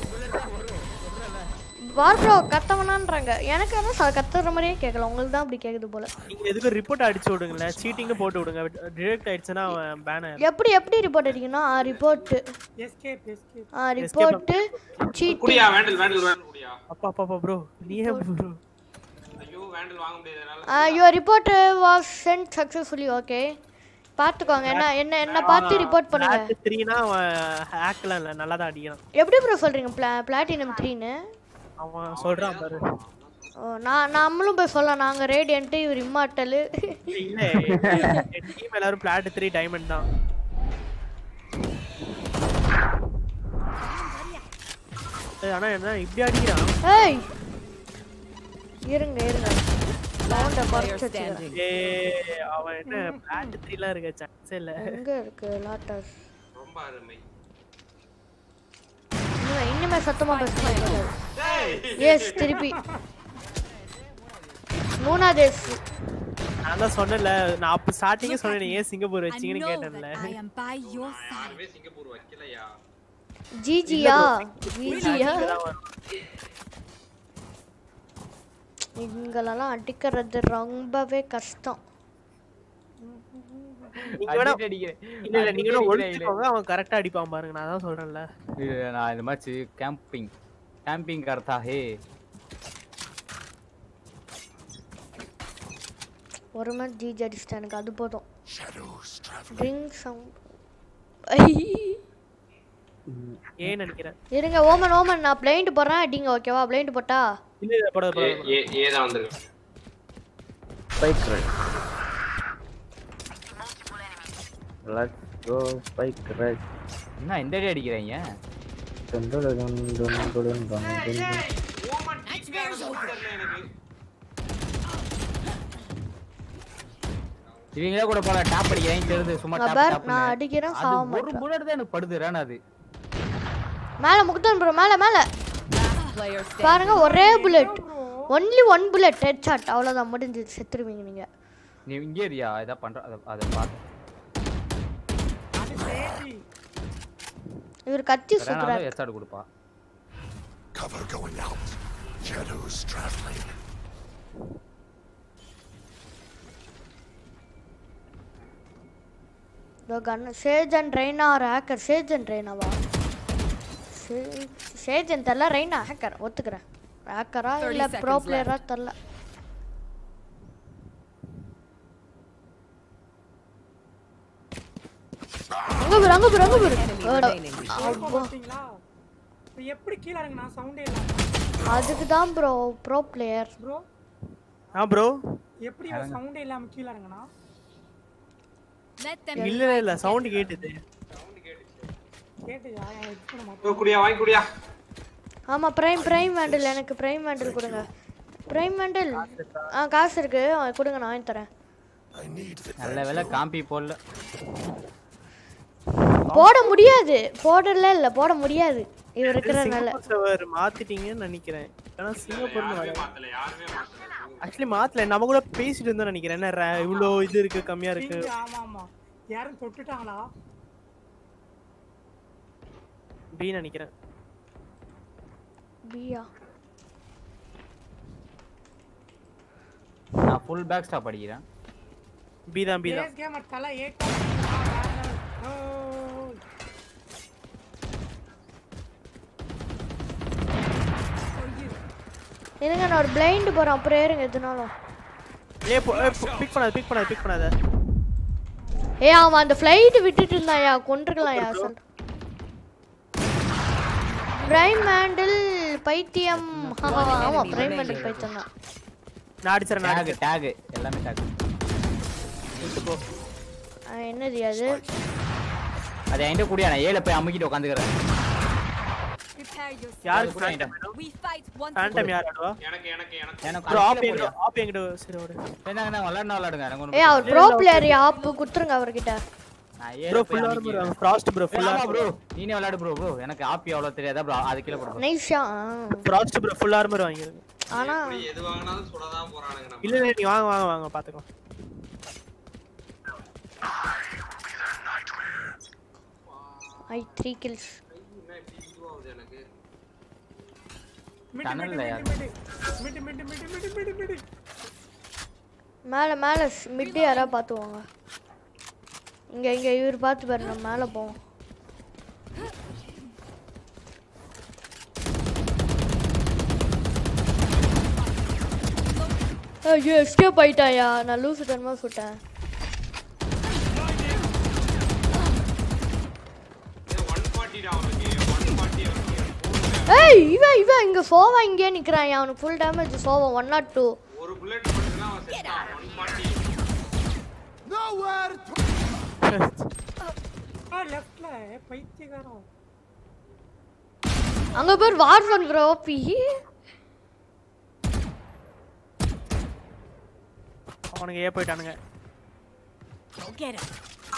வார் ப்ரோ கத்தவனான்றாங்க எனக்கு அதான் ச- கத்துற மாதிரியே கேட்கல உங்களுக்கு தான் அப்படி கேக்குது போல நீங்க எதுக்கு ரிப்போர்ட் அடிச்சு விடுங்களேன் சீட்டிங்னு போட்டு விடுங்க டிரெக்ட் ஆயிடுச்சுன்னா அவன் பேன் ஆயிடும் எப்படி எப்படி ரிப்போர்ட் அடிக்கணும் ஆ ரிப்போர்ட் எஸ்கேப் எஸ்கேப் ஆ ரிப்போர்ட் சீட் குடியா வேண்டல் வேண்டல் வேண்டல் குடியா அப்பா அப்பா அப்பா ப்ரோ நீ ஏன் ப்ரோ ஐயோ வேண்டல் வாங்க முடியாதனால ஆ your report was sent successfully okay பார்த்துக்கோங்க என்ன என்ன என்ன பார்த்து ரிப்போர்ட் பண்ணுங்க பிளாட் த்ரீனா அவன் ஹேக்லாம் இல்லை நல்லா தான் அடிக்கிறான் எப்படி ப்ரோ சொல்றீங்க பிளா பிளாட்டினம் த்ரீன்னு அவன் சொல்றான் பாரு ஓ நான் நம்மளும் போய் சொல்லலாம் நாங்கள் ரேடியன்ட்டு இவர் இம்மாட்டலு இல்ல என் டீம் எல்லாரும் பிளாட் த்ரீ டைமண்ட் தான் ஏய், ஆனா என்ன இப்படி அடிக்கிறான் ஏய் இருங்க இருங்க சவுண்டை Player குறைச்சி வச்சுக்கிறேன் standing. ஏ அவன் என்ன பிளாட் த்ரீலாம் இருக்க சான்ஸே இல்ல எங்க இருக்கு லாட்டஸ் ரொம்ப அருமை இனிமே இனிமே சத்தமா பேச எஸ் திருப்பி மூணாவது எஸ் நான் தான் சொன்னேன்ல நான் அப்ப ஸ்டார்டிங்கே சொன்னேன் ஏன் சிங்கப்பூர் I வச்சீங்கன்னு know கேட்டேன்ல that I am by your side. யாருமே சிங்கப்பூர் வைக்கலையா ஜிஜியா ஜிஜியா இங்கதான் வரும். இங்கெல்லாம் அடிக்கிறது ரொம்பவே கஷ்டம் நீங்க வேணா அடிக்கடி அடிக்கிறேன். இல்ல இல்ல நீங்க வேணா அடிக்கடி ஒழிச்சுக்கோங்க அவன் கரெக்டா அடிப்பான் பாருங்க நான் தான் சொல்றேன்ல இது நான் இந்த மாதிரி கேம்பிங் கேம்பிங் करता है ஒரு மேட்ச் ஜிஜி அடிச்சிட்டேன் எனக்கு அது போதும் Shadows traveling. ட்ரிங்க் சவுண்ட் ஏன் நினைக்கிறேன் இருங்க ஓமன் ஓமன் நான் பிளைண்ட் போடுறேன் அடிங்க ஓகேவா பிளைண்ட் போட்டா இல்ல இல்ல போட ஏ ஏ ஏதான் வந்திருக்கு Spike rush. Let's go spike rush. என்ன இந்த அடி அடிக்கிறீங்க Dun dun dun dun dun dun dun dun. Omen டிக்கான தெரியல எனக்கு இவங்களே கூட போல டாப் அடிக்கிறேன் தெரியுது சும்மா டாப் பார், டாப் நான் அடிக்கிறேன், சாவ ஒரு மாட்றேன். புல்லட் தான் எனக்கு படுது ரன் அது மேல முகுந்தன் ப்ரோ மேல மேல Player standing. பாருங்க ஒரே bullet only one bullet head shot அவ்வளவுதான் முடிஞ்சது செத்துருவீங்க நீங்க நீ இங்கே ஏரியா ஏதா பண்ற அத அத பாத்து அது சேஃபி இவர் கத்தி ரெனால்டோ சுத்துறாரு ஹெட்ஷாட் கொடுப்பா Cover going out. Shadows traveling. இதோ கன் சேஜன் ரெய்னா ஒரு ஹேக்கர் சேஜன் ரெய்னாவா சே- சேஜன் தெரில ரெய்னா ஹேக்கர் ஒத்துக்கிறேன் ஹேக்கரா 30 இல்ல ப்ரோ seconds பிளேயரா தெரில அங்க பாரு அங்க பாரு அங்க பாரு இப்போ பார்த்தீங்களா இப்ப எப்படி கீழே இறங்குனா சவுண்டே இல்லாம அதுக்கு தான் ப்ரோ ப்ரோ பிளேயர் ப்ரோ ஆ ப்ரோ எப்படி சவுண்டே இல்லாம கீழே இறங்குனா Let them இல்ல இல்ல, இல்ல சவுண்ட் கேட்டுது கேட்டுயா இது பண்ண மாட்டேன் ஓ, குடியா வாங்கி குடியா ஆமா பிரைம் பிரைம் வேண்டில் எனக்கு பிரைம் வேண்டில் கொடுங்க பிரைம் வேண்டில் ஆ காசு இருக்கு ஆ, கொடுங்க நான் வாங்கி தரேன் I need the நல்ல வேலை காம்பி போடல போட முடியாது போடல இல்ல போட முடியாது இவர் இருக்கிறனால சிங்கப்பூர் சர்வர் மாத்திட்டீங்கன்னு நினைக்கிறேன் ஆனா சிங்கப்பூர்ல யாருமே வர மாத்தல யாருமே மாத்தல ஆக்சுவலி மாத்தல நம்ம கூட பேசிட்டு இருந்தோம் நினைக்கிறேன் என்ன ra- இவ்ளோ இது இருக்கு கம்மியா இருக்கு Ping, ஆமா ஆமா யாரும் தொட்டுட்டாங்களா பி நினைக்கிறேன் பியா நான் ஃபுல் பேக் ஸ்டாப் அடிக்கிறேன் பி தான் பி தான் கேஸ் கேமர் தலை ஏட் இருங்க நான் ஒரு பிளைண்ட் போறேன் அப்புறம் ஏறுங்க எதுனாலும் ஏ பிக் பண்ணாத பிக் பண்ணாத பிக் பண்ணாத ஏ அவன் அந்த ஃப்ளைட் விட்டுட்டு இருந்தாயா கொண்டிருக்கலாம்யா சொல் பிரைம் மேண்டில் பைத்தியம் ஆமா, ஆமா பிரைம் மேண்டில் பைத்தியம் தான் நான் அடிச்சறேன் நான் டேக் டேக் எல்லாமே டேக் ஆ, என்னது அது அது என்கிட்ட கூடிய நான் ஏழை போய் அமுக்கிட்டு உட்காந்துக்கிறேன் prepare yourself. யாரு கூட என்கிட்ட We fight one ஃபேண்டம் யார் ஆடுவா எனக்கு எனக்கு எனக்கு எனக்கு ப்ரோ ஆப் அடிக்கல எங்க போடுயா. ஆப் எங்கிட்ட சரி ஓடு என்னங்க விளையாடுனா விளையாடுங்க எனக்கு ஒண்ணும் ஏ அவர் ப்ரோ பிளேயர் ஆப்பு குத்துருங்க அவர்கிட்ட நான் ப்ரோ ஏழை போய் ஃபுல் அமுக்கிக்கிறேன். ஆர்மர் ஃப்ராஸ்ட் ப்ரோ ஃபுல் ஆமா ஆர்மர் ப்ரோ நீனே விளையாடு ப்ரோ ப்ரோ எனக்கு ஆப்பி அவ்வளவு தெரியாதா ப்ரோ அது கீழே போடு bro. நைஷா ஃப்ராஸ்ட் ப்ரோ ஃபுல் ஆர்மர் வாங்கிருங்க ஆனா எப்படி எது வாங்கினாலும் சுடதான் போறானுங்க நம்ம இல்ல இல்ல நீ வாங்க வாங்க வாங்க பாத்துக்கலாம் ஐ த்ரீ கில்ஸ் என்ன இப்படி இதுவாகுது எனக்கு மிட்டு டனல்ல மிட்டு யாரு? மிட்டு மிட்டு மிட்டு மிட்டு மிட்டு மிட்டு மிட்டு மேலே மேலே மிட்டு யாராவது பார்த்துவாங்க இங்க இங்க இவர் பார்த்து பாரு நம்ம மேலே போவோம் ஐயோ எஸ்கேப் ஆயிட்டாயா நான் லூசு தனமா சுட்டேன் ஒன் ஃபார்ட்டிடா அவனுக்கு ஒன் ஃபார்ட்டி அவனுக்கு ஏய் இவன் இவன் இங்க சோவா இங்கே நிக்கிறான் அவனுக்கு full damage Sova one not two ஒரு புல்லட் போட்டுனா அவன் செத்தான் ஒன் ஃபார்ட்டி Nowhere to ஆ லெஃப்ட்ல பைத்தியக்காரன் அங்க பேர் வார் பண்ற ஓபி அவனுங்க ஏ போயிட்டானுங்க Go get him.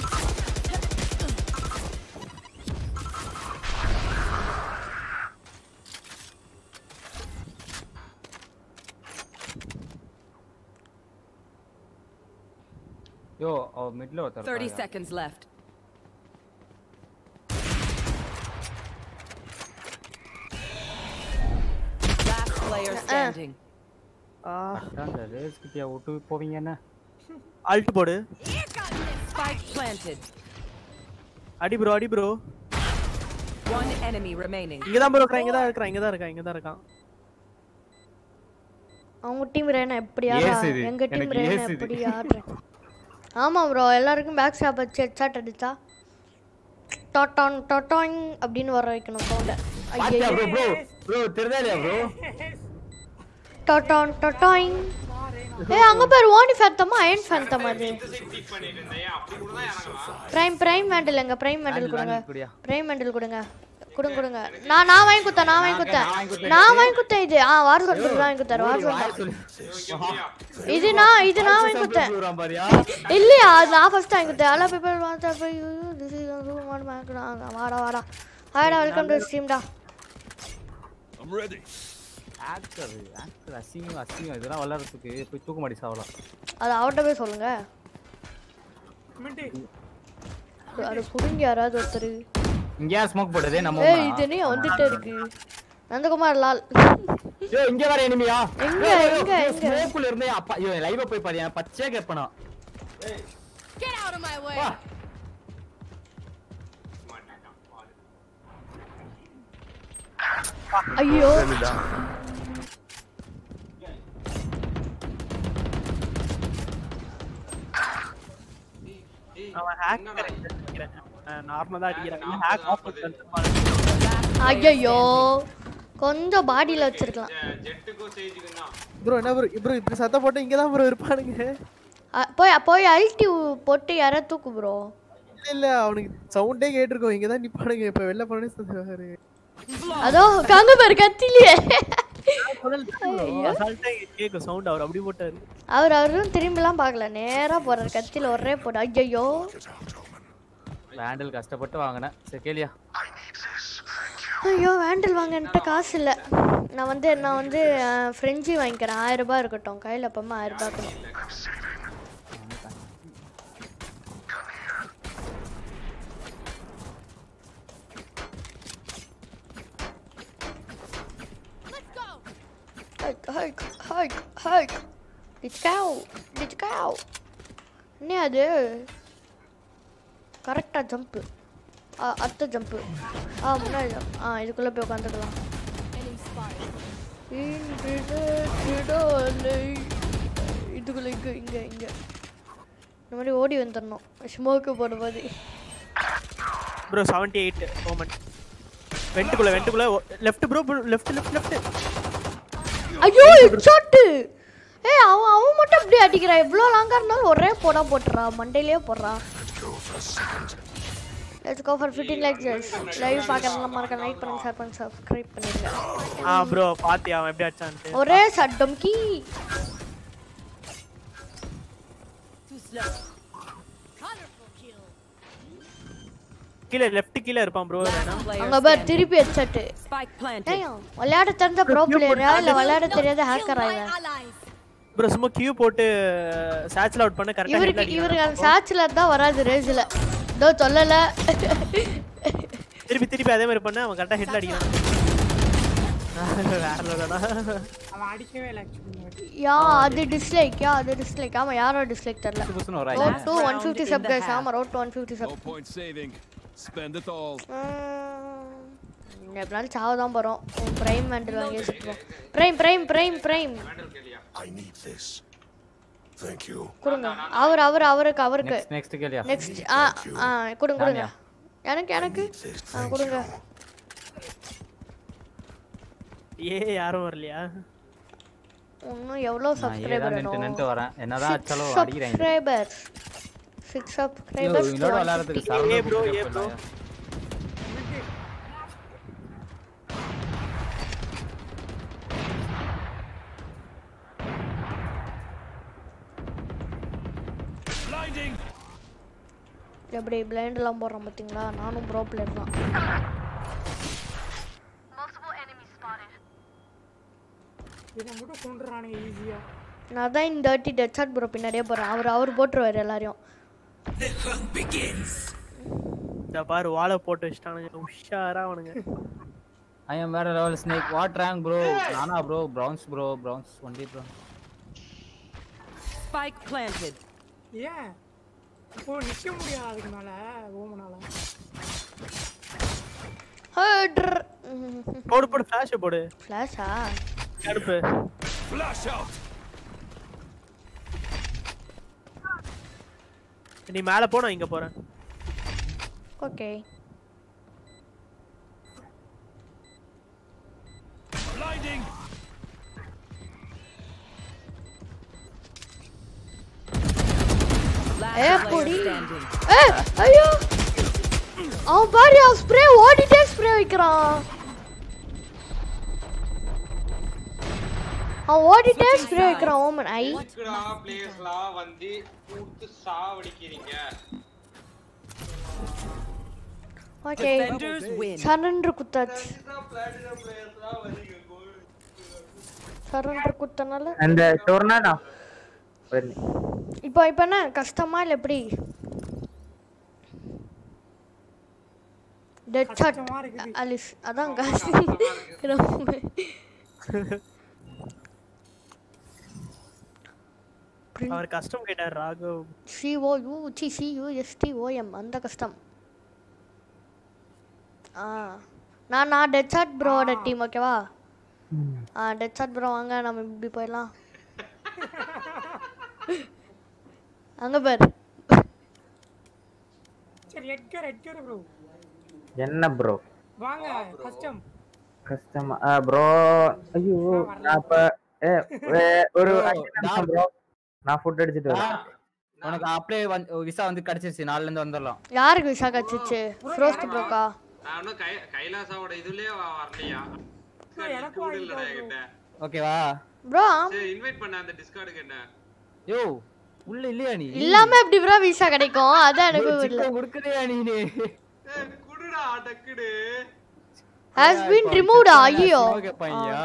யோ அவ மிட்ல ஒருத்தர் 30 இருக்காங்க. seconds left. Last player standing. கரெக்டா அந்த ரேஸ் கிட்டியா விட்டு போவீங்க என்ன அல்ட் போடு Spike planted. அடி ப்ரோ அடி ப்ரோ One enemy remaining. இங்க தான் ப்ரோ இருக்கான் இங்க தான் இருக்கான் இங்க தான் இருக்கான் இங்க தான் இருக்கான் அவங்க டீம் ரேனா எப்படி ஆடுறா Yes இது. எங்க டீம் எனக்கு ரேனா yes இது. எப்படி ஆடுறேன் ஆமா ப்ரோ எல்லாருக்கும் பேக் ஸ்டாப் வச்சு ஹெட்ஷாட் அடிச்சா டொட்டான் டொட்டாங் அப்படின்னு வர வைக்கணும் சவுண்ட பாத்தியா ப்ரோ ப்ரோ ப்ரோ தெரியாதா ப்ரோ டொட்டான் டொட்டாங் ஏய் அங்க பேர் ஓனி ஃபேந்தமா அயன் ஃபேந்தமா அது கிளிக் பண்ணிட்டு இருந்தேன் அப்படி கூட தான் இறங்கலாம் பிரைம் பிரைம் மேண்டல் எங்க பிரைம் மேண்டல் Vandal, கொடுங்க Vandal குடியா. பிரைம் மேண்டல் கொடுங்க கொடுங்க கொடுங்க நான் நான் வாங்கி கொடுத்தேன் நான் வாங்கி நான் கொடுத்தேன் வாங்கி கொடுத்தேன். நான் வாங்கி கொடுத்தேன் இது ஆ வார் சொல்றது வாங்கி கொடுத்தாரு வார் வாய் சொல்றேன் சொல்லு இது நான் இது நான் வாங்கி கொடுத்தேன் சொல்றான் பாரியா இல்லையா அது நான் ஃபர்ஸ்ட் வாங்கி கொடுத்தேன் எல்லா பேப்பர் வாங்க போய் திஸ் இஸ் ரூம் வாட மாக்கறாங்க வாடா வாடா ஹாய்டா வெல்கம் டு ஸ்ட்ரீம்டா I'm ready. ஆக்டர் ஆக்டர் அசிங்கம் அசிங்கம் இதெல்லாம் வளர்றதுக்கு போய் தூக்க மாட்டி சாவலாம் அது அவர்கிட்ட போய் சொல்லுங்க மிட்டு அது புடுங்கி யாராவது ஒருத்தர் இங்க யார் ஸ்மோக் போட்டதே நம்ம ஏய் இது என்ன வந்துட்டே இருக்கு நந்தகுமார் லால் ஐயோ இங்க வர எனிமியா எங்க, எங்க, எங்க? ஸ்மோக்குல இருந்தே அப்பா ஐயோ லைவ் போய் பாரு என் பச்சையா கேப்பனா Get out of my way. வா ஐயோ அவன் ஹேக் நினைக்கிறேன் நார்மலா தான் அடிக்கிறான் ஹேக் ஆஃப் ஐயோ கொஞ்சம் பாடியில வச்சிருக்கலாம் ஜெட்டுக்கும் சேஜுக்கும் தான் ப்ரோ என்ன ப்ரோ ப்ரோ இப்படி சத்தம் போட்டு இங்க தான் ப்ரோ இருப்பானுங்க அ, போய் போய் அல்டி போட்டு யாரா தூக்கு ப்ரோ இல்ல இல்ல அவனுக்கு சவுண்டே கேட்டிருக்கோம் இங்க தான் நிப்பானுங்க இப்ப வெளில போனே சொல்லுவாரு அதோ காங்க பாரு கத்திலியே அசால்ட்டா கேக்கும் சவுண்ட் அவர் அப்படி போட்டாரு அவர் அவரும் திரும்பிலாம் பார்க்கல நேரா போறாரு கத்தில ஒரே போடு ஐயோ வேண்டல் கஷ்டப்பட்டு வாங்கினேன் சரி கேளியா ஐயோ வேண்டல் வாங்க என்கிட்ட காசு இல்லை நான் வந்து நான் வந்து ஃப்ரெஞ்சி வாங்கிக்கிறேன் ஆயிரம் ரூபாய் இருக்கட்டும் கையில் எப்பவுமே ஆயிரம் ரூபாய் இருக்கணும் ஹைக் ஹைக் ஹைக் ஹைக் டிச்காவ் டிச்காவ் என்ன அது கரெக்டாக ஜம்ப்பு அடுத்த ஜம்ப்பு ஆ முன்னாடி jump. ஆ இதுக்குள்ளே போய் உட்காந்துக்கலாம் இதுக்குள்ள இங்கே இங்கே இங்கே இந்த மாதிரி ஓடி வந்துடணும் ஸ்மோக்கு போடும்போது ப்ரோ செவன்டி எயிட் மோமெண்ட் வெண்ட்டுக்குள்ள வெண்ட்டுக்குள்ள left bro left left left ஐயோ ஷாட்டு ஏய் அவன் அவன் மட்டும் அப்படி அடிக்கிறான் எவ்வளோ லாங்காக இருந்தாலும் ஒரே போடா போட்டுறான் மண்டையிலேயே போடுறான் let's go for 15 like just live பார்க்கறதுல மறக்க லைக் பண்ணுங்க ஷேர் பண்ணுங்க சப்ஸ்கிரைப் பண்ணிடுங்க ஆ ப்ரோ பாத்தியா அவன் எப்படி அடிச்சான்ட்டு ஒரே சட்டம் கீ Too slow. கீழே லெஃப்ட் கீழே இருப்பான் ப்ரோ அங்க பார் திருப்பி ஹெட்செட் Spike planted. ஏய் விளையாட தெரிஞ்ச ப்ரோ பிளேயரா இல்ல விளையாட தெரியாத ஹேக்கரா இவன் ப்ரோ சும்மா கியூ போட்டு சேட்ச்ல அவுட் பண்ண கரெக்டா இவருக்கு இவருக்கு அந்த சாட்சில தான் வராது ரேஸ்ல இதோ சொல்லல திருப்பி திருப்பி அதே மாதிரி பண்ண அவன் கரெக்டா ஹெட்ல அடிக்கிறான் வேற லெவலடா அவன் அடிக்கவே இல்லை ஆக்சுவலி யா அது டிஸ்லைக் யா அது டிஸ்லைக் ஆமா யாரோ டிஸ்லைக் தெரியல புதுசுன்னு ஒரு ரோட் டு 150 சப் கைஸ் ஆமா road to 150 No sub point saving. Spend it all. எப்படினாலும் சாவ தான் போறோம் பிரைம் வேண்டல் வாங்கி வச்சுப்போம் prime prime prime prime I need this. Thank you. கொடுங்க அவர் அவர் அவருக்கு அவருக்கு நெக்ஸ்ட் கேளியா நெக்ஸ்ட் ஆ ஆ கொடுங்க கொடுங்க எனக்கு எனக்கு ஆ கொடுங்க ஏ யாரும் வரலையா இன்னும் எவ்வளோ நான் சப்ஸ்கிரைபர் ஏதான் நின்று வேணும் நின்று வரேன் என்னதான் அடிச்சாலும் அடிக்கிறாங்க சப்ஸ்கிரைபர் சிக்ஸ் ஐயோ, சப்ஸ்கிரைபர்ஸ் இவங்களோட விளையாடுறதுக்கு ஏ சரவணா ப்ரோ பிடிச்ச ஏ ப்ரோ போயிடலாம். Blinding. எப்படி பிளைண்ட் எல்லாம் போடுறோம் பார்த்தீங்களா நானும் ப்ரோ பிளேயர் தான் இதை மட்டும் கொண்டுறானுங்க ஈஸியா நான் தான் இந்த வாட்டி டெட் ஷாட் ப்ரோ பின்னாடியே போகிறேன் அவர் அவர் போட்டுருவார் எல்லாரையும் இந்த பாரு வாழை போட்டு வச்சிட்டானுங்க உஷாரா அவனுங்க ஐ எம் வேற level snake what rank bro நானா bro bronze bro bronze only bro Spike planted. ஏன் இப்போ நிக்க முடியாது அதுக்கு மேல ஓமனால போடு போடு ஃபிளாஷ் போடு ஃப்ளாஷா கடுப்பு Flash out. நீ மேல போ நான் இங்க போறேன் okay Blinding. Last Eh, player pudi. standing. ஏ ஐயோ அவன் பாரு அவன் ஸ்ப்ரே ஓடிட்டே ஸ்ப்ரே வைக்கிறான் அவன் ஓடிட்டே ஸ்ப்ரே வைக்கிறான் ஓமன் ஐ இருக்குடா பிளேயர்ஸ்லாம் வந்து கொடுத்து சாவடிக்கிறீங்க ஓகே Defenders win. சரண்டர் குத்தாச்சு பிளாட்டினம் பிளேயர்ஸ்லாம் வரீங்க சரண்டர் குத்தனால அந்த டொர்னாடோ இப்போ இப்போ என்ன கஷ்டமா இல்லை எப்படி டெட் ஷாட் கஷ்டமா இருக்குது. அலிஷ் அதான் கஷ்டம் அவர் கஷ்டம் கேட்டார் Raghav C O U C C U S T O M அந்த கஷ்டம் ஆ நான் நான் டெட் ஷாட் ப்ரோவோட டீம் ஓகேவா ஆ டெட் ஷாட் ப்ரோ வாங்க நம்ம இப்படி போயிடலாம் அங்கே பாரு சரி எட்கர் எட்கர் ப்ரோ என்ன ப்ரோ வாங்க கஷ்டம் கஷ்டமா ப்ரோ ஐயோ நான் இப்ப ஏ வே- ஒரு அஞ்சு நிமிஷம் ப்ரோ நான் ஃபுட் அடிச்சிட்டு வரேன் உனக்கு அப்படியே வந்து விசா வந்து கிடைச்சிருச்சு நாலுல இருந்து வந்துடலாம் யாருக்கு விஷா கச்சிச்சு ஃப்ரோஸ்ட் ப்ரோக்கா நான் இன்னும் கை கைலாசாவோட இதுலயே வ- வரலையா எனக்கு கூட இல்லடா என்கிட்ட ஓகேவா ப்ரோ சரி இன்வைட் பண்ண அந்த டிஸ்கார்டுக்கு என்ன யோ உள்ள இல்லையா நீ இல்லாம எப்படி ப்ரோ விசா கிடைக்கும் அதான் எனக்கு இல்லை சிக்கன் கொடுக்கலையா நீ ஏய், குடுடா டக்குடு ஹாஸ் பீன் ரிமூவ்டா ஐயோ கேட்பாங்க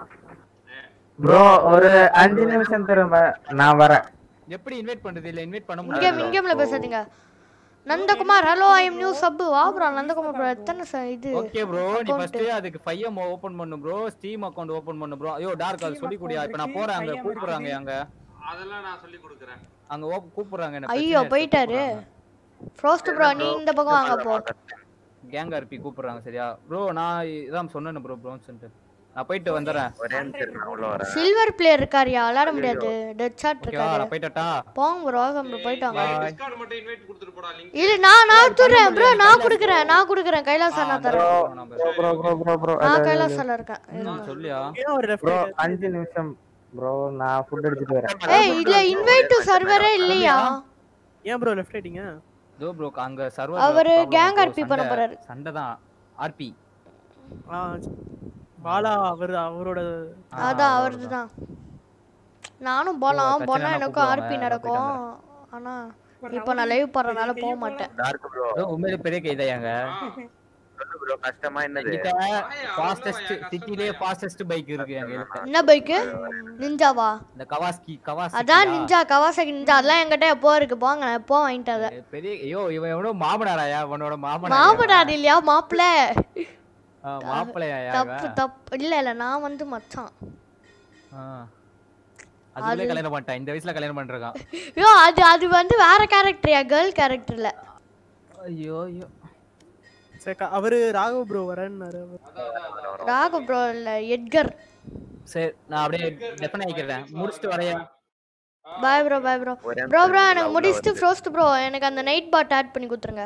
ப்ரோ ஒரு அஞ்சு நிமிஷம் திரும்ப நான் வரேன் எப்படி இன்வைட் பண்றது இல்ல இன்வைட் பண்ண இங்கே முடியாது இங்கேம்ல பேசாதீங்க Nandakumar hello I am new sub வா ப்ரோ நந்தகுமார் ப்ரோ எத்தனை ச- இது ஓகே ப்ரோ நீ account? ஃபர்ஸ்ட் அதுக்கு ஃபைவ் ஓபன் பண்ணு ப்ரோ ஸ்டீம் அக்கவுண்ட் ஓபன் பண்ணு ப்ரோ ஐயோ டார்க் அது சொல்லி குடியா இப்போ நான் போறேன் அங்க கூப்பிடுறாங்க அங்க அதெல்லாம் நான் சொல்லி கொடுக்குறேன் அங்க ஓப் கூப்பிடுறாங்க என்ன ஐயோ போயிட்டாரு ஃப்ரோஸ்ட் ப்ரோ நீ இந்த பக்கம் வாங்க போ கேங் ஆர்பி கூப்பிடுறாங்க சரியா ப்ரோ நான் இதான் சொன்னேன் ப்ரோ ப்ரோன்ஸ் நான் போயிட்டு வந்துடுறேன் ஒரே நிமிஷம் நான் உள்ள வரேன் சில்வர் பிளேயர் இருக்காரியா விளையாட முடியாது டெட் ஷாட் ஓகேவா இருக்காரு நான் போயிட்டா போங்க ப்ரோ ப்ரோ போயிட்டு வாங்க டிஸ்கார்ட் மட்டும் இன்வைட் கொடுத்துட்டு போடா லிங்க் இல்ல நான் நான் எடுத்துறேன் ப்ரோ நான் கொடுக்குறேன் நான் கொடுக்குறேன் கைலாஸ் அண்ணா தரேன் bro bro bro bro bro நான் கைலாஸ்ல இருக்கேன் இருங்க. சொல்லியா ஏன் ஒரு ப்ரோ லெஃப்ட் அஞ்சு நிமிஷம் ப்ரோ நான் ஃபுட் அடிச்சிட்டு வரேன் ஏய் இல்ல இன்வைட் டு சர்வரே இல்லையா ஏன் ப்ரோ லெஃப்ட் ஆயிட்டீங்க தோ ப்ரோ அங்க சர்வர் அவரு gang RP பண்ண போறாரு. சண்டை தான் ஆர்பி ஆ பாலா அவர் அவரோட அதான் அவரது தான் நானும் போலாம் பிரச்சனை போனா எல்லாம் எனக்கும் கூப்பிடுவாங்க, ஆர்பி நான் நடக்கும் ஆனா இப்போ நான் லைவ் போறதுனால போக மாட்டேன் டார்க் ப்ரோ உண்மையிலே பெரிய கைதாயாங்க சொல்லு ப்ரோ கஷ்டமா என்னது என்கிட்ட ஃபாஸ்டஸ்ட் சிட்டிலேயே ஃபாஸ்டஸ்ட் பைக் இருக்கு எங்க என்ன பைக்கு நிஞ்சாவா இந்த கவாஸ்கி கவாஸ் அதான் நிஞ்சா கவாசகி நிஞ்சா அதெல்லாம் என்கிட்ட எப்போ இருக்கு போங்க நான் எப்போ வாங்கிட்டு அதை பெரிய ஐயோ இவன் எவனோ மாமனாராயா உன்னோட மாமனார் மாமனார் இல்லையா மாப்பிள்ள மாப்பிள்ளையா தப்பு தப்பு இல்ல இல்ல நான் வந்து மச்சான் அதுக்குள்ளே கல்யாணம் பண்ணிட்டான் இந்த வயசுல கல்யாணம் பண்ணிருக்கான் ஐயோ அது அது வந்து வேற கேரக்டரியா கேர்ள் கேரக்டர்ல ஐயோ ஐயோ சரி க- அவரு ராகவ் ப்ரோ வரேன்னாரு அவர். ராகு ப்ரோ இல்ல எட்கர் சரி நான் அப்படியே டெஃபன் ஆகிக்கிறேன் முடிச்சுட்டு வரையா பாய் ப்ரோ பாய் ப்ரோ ஒரே ப்ரோ ப்ரோ நிமிஷம் எனக்கு உள்ள முடிச்சுட்டு வருது. ஃப்ரோஸ்ட் ப்ரோ எனக்கு அந்த நைட் பாட் ஆட் பண்ணி கொடுத்துருங்க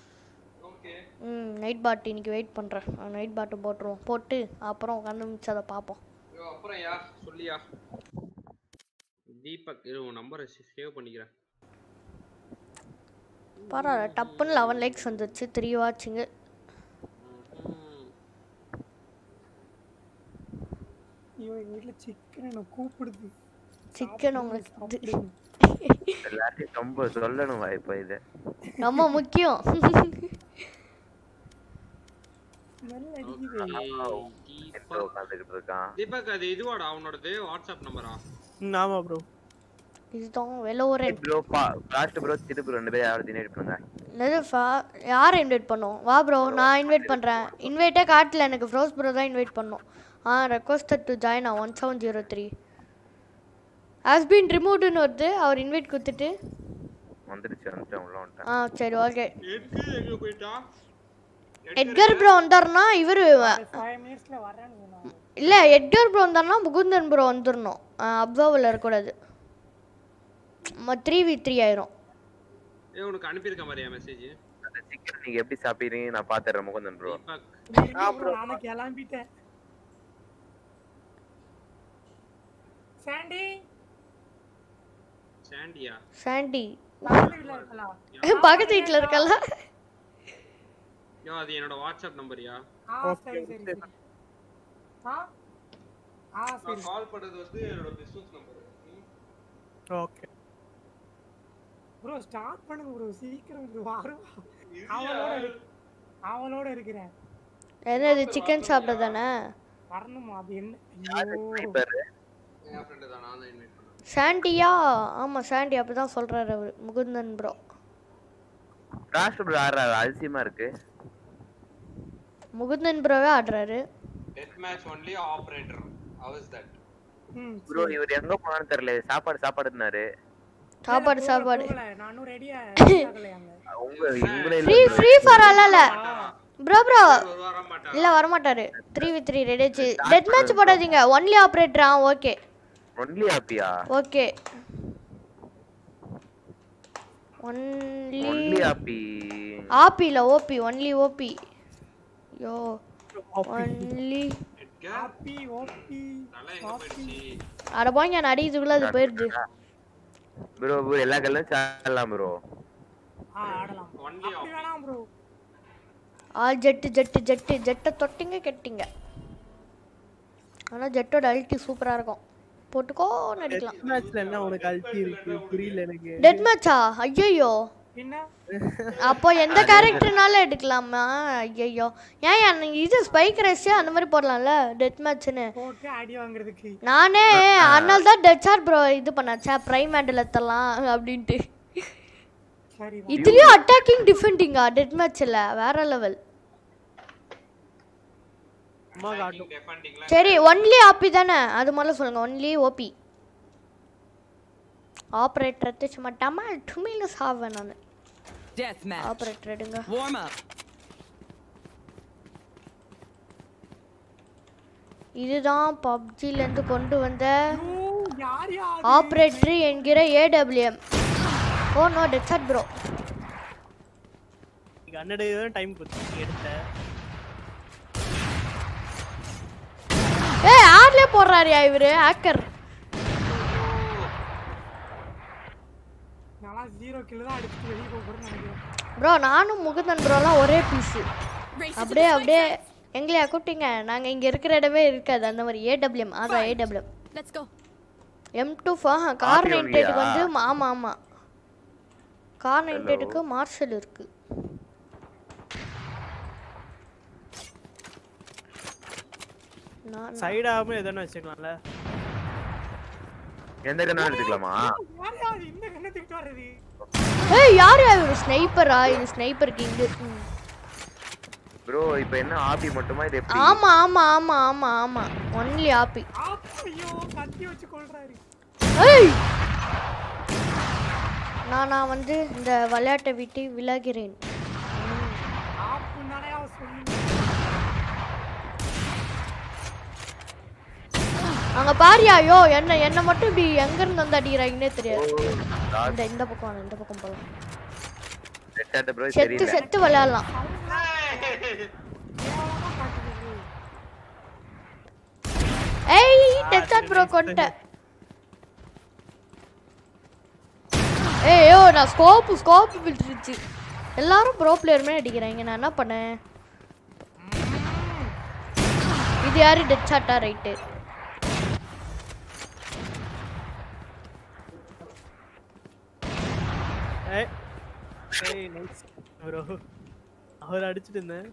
ம் நைட் பாட் இன்னைக்கு வெயிட் பண்ணுறேன் நைட் பாட்டு போட்டுருவோம் போட்டு அப்புறம் உட்காந்து மிச்சதை பார்ப்போம் ஐயோ, அப்புறம் யா சொல்லியா தீபக் இரு உன் நம்பரை சேவ் பண்ணிக்கிறேன் பரவாயில்ல டப்புன்னு லெவன் லைக்ஸ் வந்துச்சு த்ரீ வாட்சிங்கு ஐயோ எங்க வீட்ல சிக்கன் என்ன கூப்பிடுது சிக்கன் உங்களுக்கு இது எல்லாத்தையும் ரொம்ப சொல்லணும் இப்ப இது ரொம்ப முக்கியம் ஸ்மெல் அடிக்குது எங்க உட்காந்துக்கிட்டு இருக்கான் தீபக் அது இதுவாடா அவனோடது வாட்ஸ்அப் நம்பரா ம் ஆமா ப்ரோ இதுதான் Valorant bro last bro Thiru bro ரெண்டு பேரும் யாராவது இன்வைட் பண்ணுங்க என்னது ஃபா யாரை இன்வைட் பண்ணோம் வா ப்ரோ நான் இன்வைட் பண்ணுறேன் இன்வைட்டே காட்டல எனக்கு ஃப்ரோஸ் ப்ரோ தான் இன்வைட் பண்ணோம் ஆ ரெக்வஸ்டட் டு ஜாயின் ஆ one seven zero three has been ரிமூவ்டுன்னு வருது அவர் இன்வைட் கொடுத்துட்டு வந்துடுச்சு வந்துட்டேன் உள்ள வந்துட்டேன் ஆ சரி ஓகே எட்கு எங்க போயிட்டா எட்கர் ப்ரோ வந்தாருன்னா இவர் ஃபைவ் மினிட்ஸ்ல வரேன்னு சொன்னாங்க இல்லை எட்கர் ப்ரோ வந்தாருன்னா முகுந்தன் ப்ரோ வந்துடணும் அப்சர்வில் இருக்கக்கூடாது த்ரீ வி த்ரீ ஆயிரும் ஏ உனக்கு அனுப்பியிருக்க மாதிரியா மெசேஜ் அந்த சிக்கன் நீங்க எப்படி சாப்பிடுறீங்க நான் பாத்துறேன் முகுந்தன் ப்ரோ தீபக் bro, நானும் கிளம்பிட்டேன் சாண்டி சாண்டியா சாண்டி பக்கத்து வீட்ல இருக்கலாம் பக்கத்து வீட்டில் இருக்கல யோ அது என்னோட வாட்ஸ்அப் நம்பரியா ஆ சரி சரி சரி ஆ ஆ சரி நான் கால் பண்ணது வந்து என்னோட business number okay bro start பண்ணுங்க ப்ரோ சீக்கிரம் ப்ரோ வரும் அவளோட இரு- அவளோட இருக்கிறேன் என்னது சிக்கன் சாப்பிட தானே வரணுமா அது என்ன ஐயோ என் ஃப்ரெண்டு தான் நான் தான் இன்வைட் பண்ணேன் சாண்டியா ஆமாம் சாண்டி அப்படி தான் சொல்கிறாரு அவர் முகுந்தன் ப்ரோ லாஸ்ட் ப்ரோ ஆடுறாரு அதிசயமா இருக்கு முகுந்தன் ப்ரோவே ஆடுறாரு death match only operator how is that bro இவர் எங்க போனான்னு தெரியல சாப்பாடு சாப்பாடுனாரு சாப்பாடு சாப்பாடு நானும் ரெடியா ஆகலையாங்க உங்க உங்களே free free for all bro bro இல்ல வர மாட்டாரு த்ரீ வித் த்ரீ ரெடி ஆச்சு டெட் மேட்ச் போடாதீங்க ஒன்லி ஆபரேட்டர் ஆ ஓகே ஒன்லி ஹாப்பியா ஓகே ஒன்லி ஒன்லி ஹாப்பி ஆபி இல்ல OP only OP yo only happy OP happy அட போங்க நான் அடிக்கிறதுக்குள்ள அது போயிடுது ப்ரோ ப்ரோ எல்லா கல்லும் சாடலாம் ப்ரோ ஆ ஆடலாம் அப்படி வேணாம் bro all Jett Jett Jett ஜெட்டை தொட்டிங்க கெட்டிங்க ஆனா ஜெட்டோட அல்ட்டி சூப்பரா இருக்கும் போட்டுக்கோ நடிக்கலாம் மேட்ச்ல என்ன உனக்கு அல்ட்டி இருக்கு புரியல எனக்கு டெட் மேட்சா ஐயோ என்ன அப்போ எந்த கேரக்டர்னாலும் எடுக்கலாமா ஐயோ ஏன் என் இது ஸ்பைக் ரேஸ் அந்த மாதிரி போடலாம்ல டெத் மேட்ச்னு போட்டு அடி வாங்குறதுக்கு நானே அதனால தான் டெட் சார் ப்ரோ இது பண்ணாச்சா பிரைம் ஹேண்டில் எத்தலாம் அப்படின்ட்டு சரி இதுலயும் அட்டாக்கிங் டிஃபெண்டிங்கா டெட் மேட்ச்ல வேற லெவல் அம்மா காட்டும் சரி ஒன்லி ஆப்பி தானே அது முதல்ல சொல்லுங்க ஒன்லி ஓபி ஆப்ரேட்டர் எடுத்து சும்மா டமால் டுமில சாவேன் நான் Deathmatch. ஆப்ரேட்டர் எடுங்க Warm up. இதுதான் பப்ஜில இருந்து கொண்டு வந்த யார் யார் ஆப்ரேட்டர் என்கிற AWM oh no dead bro hundred தான் டைம் கொடுத்து எடுத்த ஏய் ஆர்லே போடுறாருயா இவரு ஹேக்கர் நல்லா ஜீரோ கிலோ தான் அடிச்சுட்டு வெளியே போக போறேன்னு நினைக்கிறேன் ப்ரோ நானும் முகுந்தன் ப்ரோலாம் ஒரே பீஸு அப்படியே அப்படியே எங்களையா கூப்பிட்டீங்க நாங்கள் இங்கே இருக்கிற இடமே இருக்காது அந்த மாதிரி ஏடபிள்யூஎம் அதான் ஏடபிள்யூஎம் Let's go. எம் டூ கார் RP நைன்டி எயிட்டுக்கு வந்து ஒன்லியா? ஆமாம் ஆமாம் கார் நைன்டி எயிட்டுக்கு மார்ஷல் இருக்கு நான் சைடாகவும் எதனா வச்சுக்கலாம்ல எந்த கண்ணா எடுத்துக்கலாமா யார் யார் இந்த கண்ணத்துக்கிட்டு வர்றது ஏய் யார் இவர் ஸ்னைப்பரா இது ஸ்னைப்பர் கிங் ப்ரோ இப்போ என்ன ஆபி மட்டுமா இது எப்படி ஆமா ஆமா ஆமா ஆமா ஆமா ஒன்லி ஆப்பி ஐயோ கத்தி வச்சு கொள்றாரு ஏய் நான் நான் வந்து இந்த விளையாட்டை விட்டு விலகிறேன் ஆப்பு நானே அவ சொல்லி அங்க பாரியா ஐயோ என்ன என்ன மட்டும் இப்படி எங்க இருந்து வந்து அடிக்கிறாங்கன்னே தெரியாது இந்த இந்த பக்கம் வாங்க, இந்த பக்கம் போலாம் ரெட்டாட்ட ப்ரோ செத்து தெரியல செத்து விளையாடலாம் ஏய் டெஸ்ட் ப்ரோ கொண்ட ஏய் யோ நான் ஸ்கோப் ஸ்கோப் விட்டுருச்சு எல்லாரும் ப்ரோ பிளேயர் மாதிரி அடிக்கிறாங்க நான் என்ன பண்ணேன் இது யாரு டெட் ஷாட்டா ரைட்டு ஏய் ஏய் நைஸ் ப்ரோ அவர் அடிச்சிட்டு இருந்தேன்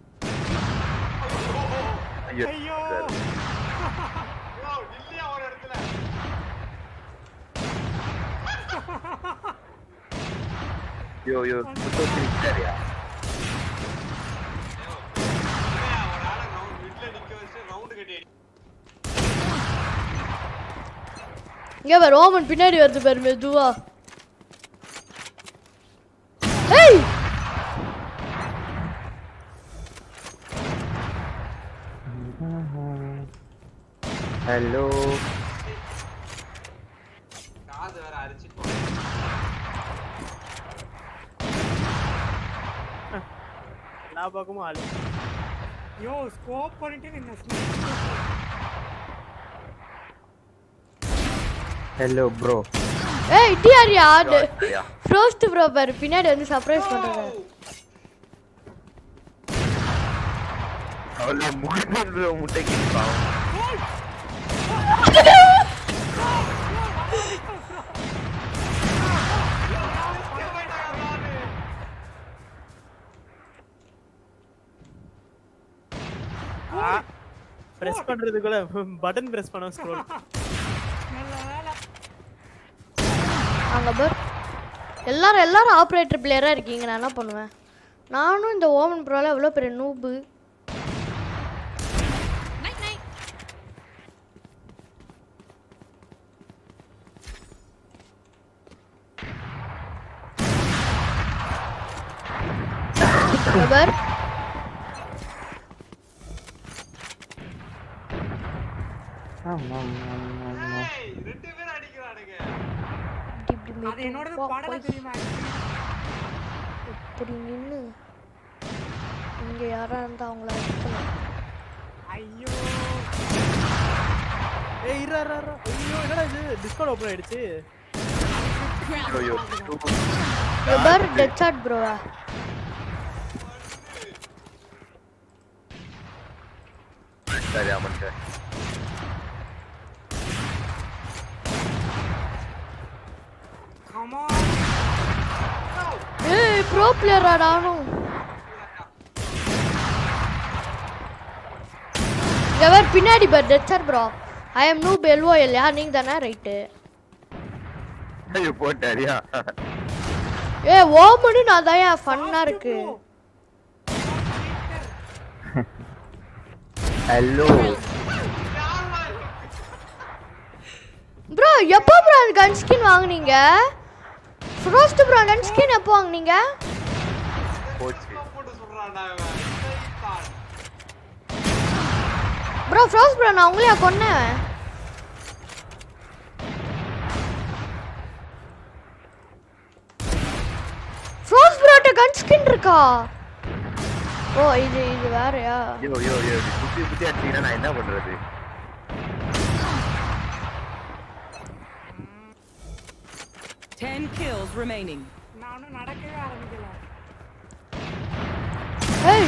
ஐயோ ஐயோ ஐயோ ஐயோ முத்தோ சிரிச்சாரியா இங்க பாரு ரோமன் பின்னாடி வருது பாரு மெதுவா ஏய் ஹலோ காது வேற அரிச்சு எல்லா பக்கமும் ஆளு யோ ஸ்கோப் பண்ணிட்டு நின்ன ஹலோ ப்ரோ ஏய் இடியாரியா ஆடு ஐயா ஃப்ரோஸ்ட் ப்ரோ பாரு பின்னாடி வந்து சர்ப்ரைஸ் பண்றாரு அவள முகத்துல முட்டைக்கு பாவம் பிரஸ் பண்றதுக்குள்ள பட்டன் பிரஸ் பண்ண ஸ்க்ரோல் நல்ல வேலை அங்க பார் எல்லாரும் எல்லாரும் ஆப்ரேட்டர் பிளேயரா இருக்கீங்க நான் என்ன பண்ணுவேன் நானும் இந்த ஓமன் ப்ரோல எவ்வளோ பெரிய நூபு எவர் ஆமா ஆமா ஆமா ஆமா ரெண்டு பேரும் அடிக்கிறானுங்க இப்படி அது என்னோடது மெதுவா படல போய் தெரியுமா இப்படி நின்னு இங்க யாரா இருந்தா அவங்கள அடிக்கலாம் ஐயோ ஏய் இரு இரு இரு. ஐயோ என்னடா இது டிஸ்கவுண்ட் ஓபன் ஆயிடுச்சு ஐயோ எவர் டெட் ஷாட் ப்ரோவா சரி அமன் சார் கமா ஏய் ப்ரோ பிளேயரா நானும் எவர் பின்னாடி பர் dead shot bro I am new பெல்வோ இல்லையா நீங்க தானே ரைட்டு ஐயோ போட்டாரியா ஏ ஓமனு நான் தான் ஏன் ஃபன்னா இருக்கு ஹலோ ப்ரோ எப்போ ப்ரோ அந்த கன் ஸ்கின் வாங்குனீங்க ஃப்ரோஸ்ட் ப்ரோ கன் ஸ்கின் எப்போ வாங்குனீங்க போச்சு போட்டு சொல்றான்டா இவன் சைத்தான். ப்ரோ ஃப்ரோஸ்ட் ப்ரோ நான் உங்களையா கொன்னேன் ஃப்ரோஸ்ட் ப்ரோட்ட கன் ஸ்கின் இருக்கா ஓ இது இது வேறயா ஐயோ ஐயோ ஐயோ இப்படி குத்தி குத்தி அடிச்சீங்கன்னா நான் என்ன பண்றது Ten kills remaining. நானும் நடக்கவே ஆரம்பிக்கல ஏய்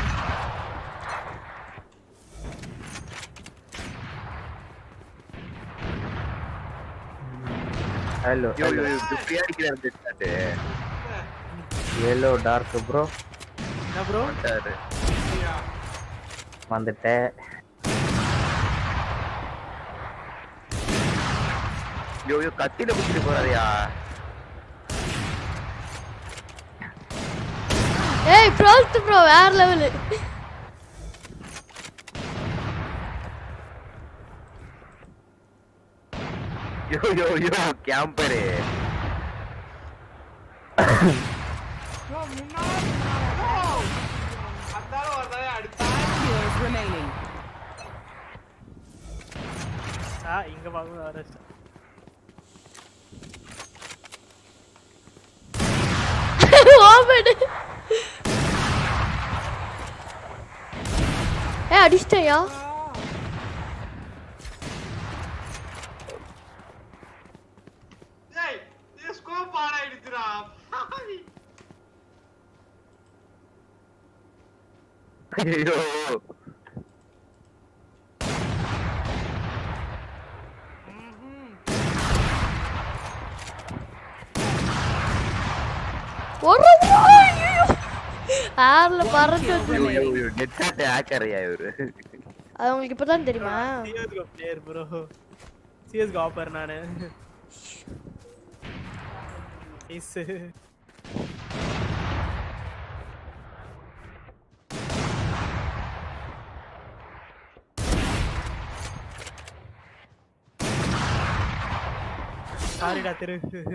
ஹலோ ஐயோ ஐயோ ஹலோ ஐயோ, இப்படி அடிக்கிறாரு திட்டாட்டு எல்லோ டார்க் ப்ரோ என்ன ப்ரோ வந்துட்டாரு வந்துட்டேன் ஐயோ ஐயோ கத்தில குத்திட்டு போறாருயா ஏய் ஃப்ரோஸ்ட் ப்ரோ வேற லெவலு ஐயோ ஐயோ ஐயோ கேம்பரு ப்ரோ முன்னாடி அந்தால ஒருத்தன் அடிச்சா Kills remaining. ஆ இங்க வாங்க வர ஓமனு ஏ அடிச்சிட்டயா ஏய் இது ஸ்கோப் ஆன் ஆயிடுச்சுடா பாவி. ஐயோ ஒரு ஆர்ல பறந்து ஐயோ ஐயோ ஐயோ டெட் ஷாட் ஹேக்கர்யா இவரு அது உங்களுக்கு இப்பதான் தெரியுமா சிஎஸ்கோ பிளேயர் ப்ரோ சிஎஸ்கோ ஆப்பர் நானு நைஸ் சாரிடா திரு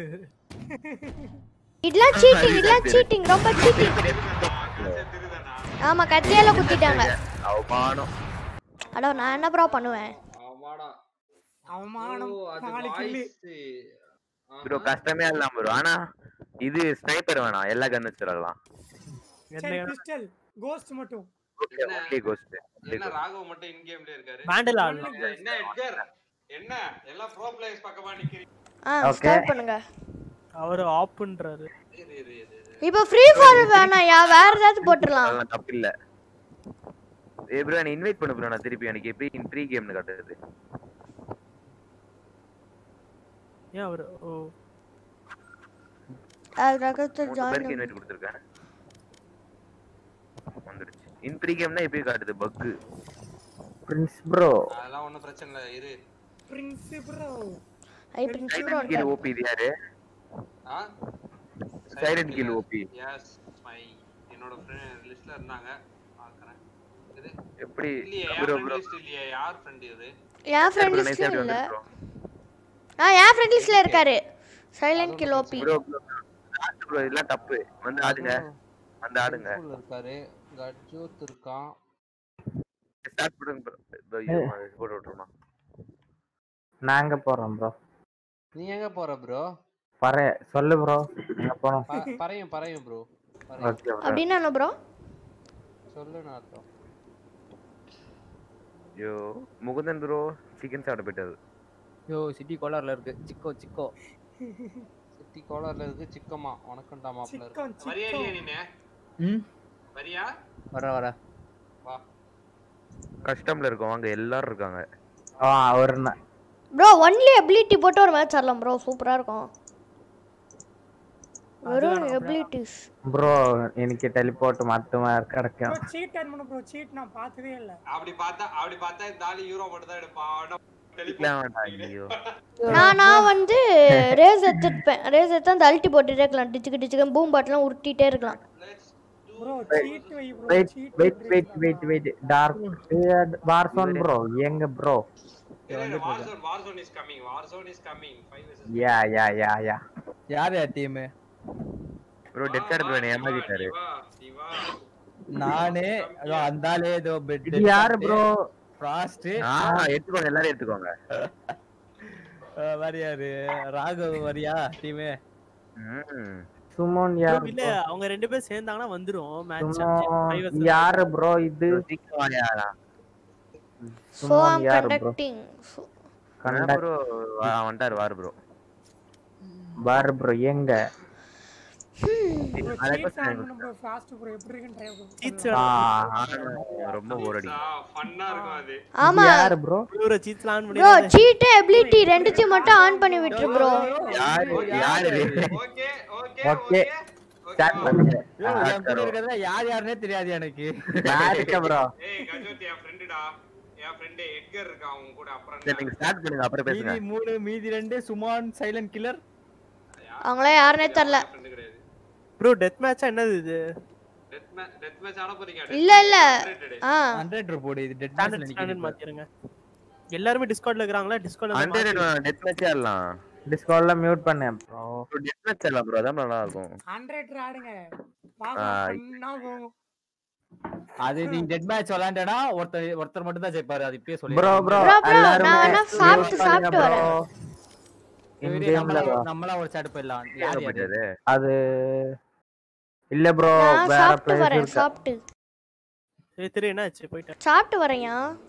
இதெல்லாம் சீட்டிங் இதெல்லாம் சீட்டிங் ரொம்ப சீட்டிங் ஆமா கத்தியால குத்திட்டாங்க அவமானம் அடோ நான் என்ன ப்ரோ பண்ணுவேன் ஆமாடா அவமானம் ஓ, அது நாலு கில்லு voice. ப்ரோ கஷ்டமே இல்லாம ப்ரோ ஆனா இது ஸ்னைப்பர் வேணாம் எல்லா கன்னு சொல்லலாம் சரி பிஸ்டல் கோஸ்ட் மட்டும் ஒன்லி கோஸ்ட் என்ன ராகவ் மட்டும் இன் கேம்ல இருக்காரு வேண்டல் ஆடலாம் என்ன எட்கர் என்ன எல்லாம் ப்ரோ பிளேயர்ஸ் பக்கமா நிக்கிறீங்க ஆ Okay. ஸ்டார்ட் பண்ணுங்க அவர் ஆப்புன்றாரு இரு இரு இரு இரு. இப்போ ஃப்ரீ ஃபயர் வேணாம்யா வேற ஏதாவது போட்டுடலாம் அதெல்லாம் தப்பு இல்ல ஏ ப்ரோ என்ன இன்வைட் பண்ணு ப்ரோ நான் திருப்பி எனக்கு எப்படி ப்ரீ கேம்னு காட்டுறது ஏன் அவர் ஓ அதுக்கடுத்து மூணு பேருக்கு ஜாயின் இன்வைட் கொடுத்துருக்கேன் வந்துடுச்சு இன் ப்ரீ கேம்னா எப்படி காட்டுது பக்கு பிரின்ஸ் ப்ரோ அதெல்லாம் ஒண்ணும் பிரச்சனை இல்ல இரு prince bro I prince bro kill OP இது யாரு ஆ silent kill OP yes my என்னோட ஃப்ரெண்ட் லிஸ்ட்ல இருந்தாங்க பாக்குறேன் இது எப்படி இல்லையே என் ப்ரோ ஃப்ரெண்ட் ப்ரோ லிஸ்ட் இல்லையே யார் ஃப்ரெண்ட் இது என் ஃப்ரெண்ட் நைஸ் லிஸ்ட்ல அப்படி இல்ல வந்து ஆ என் ஃப்ரெண்ட் லிஸ்ட்ல இருக்காரு silent kill OP bro bro bro இதெல்லாம் தப்பு வந்து ஆடுங்க அந்த ஆடுங்க Temple இருக்காரு கட்ஜோத் இருக்கான் ஸ்டார்ட் பண்ணுங்க bro. இதோ ஐயோ, அது போட்டு விட்டுருமா நாங்க போறோம் ப்ரோ நீ எங்க போற ப்ரோ பற சொல்லு ப்ரோ எங்க போறோம் பறையும் பறையும் ப்ரோ ஓகே ப்ரோ அப்படின்னா என்ன ப்ரோ சொல்லுன்னு அர்த்தம் ஐயோ முகுந்தன் ப்ரோ சிக்கன் சாப்பிட போயிட்டாரு யோ சிட்டி கோலார்ல இருக்கு சிக்கோ சிக்கோ சிட்டி கோலார்ல இருக்கு சிக்கமா வணக்கம்டா மாப்பிள்ள இருக்கு வரியா இல்லையா நீனு ம் வரியா வர வர வா கஸ்டம்ல இருக்கோம் வாங்க எல்லாரும் இருக்காங்க ஆ ஒரு ந- ப்ரோ ஒன்லி எபிலிட்டி போட்டு ஒரு மேட்ச் ஆடலாம் ப்ரோ சூப்பராக இருக்கும் வெறும் எபிலிட்டிஸ் ப்ரோ எனக்கு டெலிபோர்ட் மட்டுமா கிடைக்கும் ப்ரோ சீட் ஆன் பண்ணு ப்ரோ சீட் நான் பார்த்ததே இல்ல அப்படி பார்த்தா அப்படி பார்த்தா இந்த ஆளு யூரோ மட்டும் தான் எடுப்பான் இல்ல வேண்டாம், ஐயோ நான் நான் வந்து ரேஸ் எடுத்துப்பேன் ரேஸ் எடுத்து அந்த அல்ட்டி போட்டுட்டே இருக்கலாம் டிச்சுக்கு டிச்சுக்கு பூம் பாட்டெலாம் உருட்டிட்டே இருக்கலாம் ப்ரோ சீட் வை bro wait cheat wait wait wait wait dark warzone bro எங்க bro warzone warzone is coming warzone is coming 5 யா யா யா யா யார் யார் team bro death card bro ஏமாத்திட்டாரு நானே அதோ அந்த ஆளே ஏதோ பெட் இது யாரு ப்ரோ ஃப்ராஸ்ட் ஆ எடுத்துக்கோங்க எல்லாரும் எடுத்துக்கோங்க வரியாரு ராகவ் வரியா டீமே ம் சுமோன் Bro, யாரு இல்ல அவங்க ரெண்டு பேரும் சேர்ந்தாங்கன்னா வந்துரும் மேட்ச் சுமோன் யாரு ப்ரோ இது சீக்கிரம் வாயா ஸோ சுமோன் ஐம் யாரு ப்ரோ கண்டக்டிங் கண்டக்ட் ப்ரோ வந்துட்டாரு வாரு ப்ரோ பாரு ப்ரோ எங்க ப்ரோ சீட் ஆன் பண்ணு ப்ரோ ஃபாஸ்ட் ப்ரோ எப்படி இருக்குன்னு ட்ரை ஆ, ரொம்ப போர் அடி ஃபன்னா இருக்கும் அது ஆமா யாரு bro bro cheats on bro பண்ணி சீட்டு எபிலிட்டி ரெண்டுத்தையும் மட்டும் ஆன் பண்ணி விட்டுரு ப்ரோ யாரு யாரு ஓகே ஓகே ஓகே ஸ்டார்ட் பண்ணுங்க யோ, என் கூட இருக்கிறதுல யார் யாருன்னே தெரியாது எனக்கு யாருக்க ப்ரோ ஏய் கஜோத் என் ஃப்ரெண்டுடா என் ஃப்ரெண்ட் எட்கர் இருக்கான் அவங்க கூட அப்புறம் சரி நீங்க ஸ்டார்ட் பண்ணுங்க அப்புறம் பேசுங்க மீதி மூணு மீதி ரெண்டு சுமான் சைலண்ட் கில்லர் அவங்களாம் யாருனே தெரில ஃப்ரெண்ட் கிடையாது ப்ரோ டெத் மேட்சா என்னது இது டெத் மேட்ச் டெத் மேட்ச் ஆட போறீங்க இல்ல இல்ல ஆ ஹண்ட்ரட் போடு இது டெட் ஸ்டாண்டர்ட் மேட்ச்ல ஸ்டாண்டர்ட் நிக்குது மாத்திருங்க எல்லாருமே டிஸ்கார்ட்ல இருக்காங்களா டிஸ்கார்ட்ல ஹண்ட்ரட் டெத் மேட்ச் ஆடலாம் டிஸ்கார்ட்ல மியூட் பண்ணேன் ப்ரோ டெத் மேட்ச் ஆடலாம் ப்ரோ அதான் நல்லா இருக்கும் ஹண்ட்ரட் ஆடுங்க ஆ, பாக்கலாம் போகும் அது நீ டெட் மேட்ச் விளையாண்டனா ஒருத்தர் ஒருத்தர் மட்டும் தான் ஜெயிப்பாரு அது இப்பயே சொல்லி ப்ரோ ப்ரோ Bro, bro, எல்லாரும் நான் வேணா சாப்பிட்டு சாப்பிட்டு வரேன். இந்த கேம்ல நம்மளா ஒரு சாட் போயிடலாம் யார் யாரு போயிட்டாரு அது இல்ல ப்ரோ நான் வேற சாப்பிட்டு பிளேஸ் வரேன் இருக்கு சாப்பிட்டு சரி திரு என்னாச்சு போயிட்டேன் சாப்பிட்டு வரேன்யா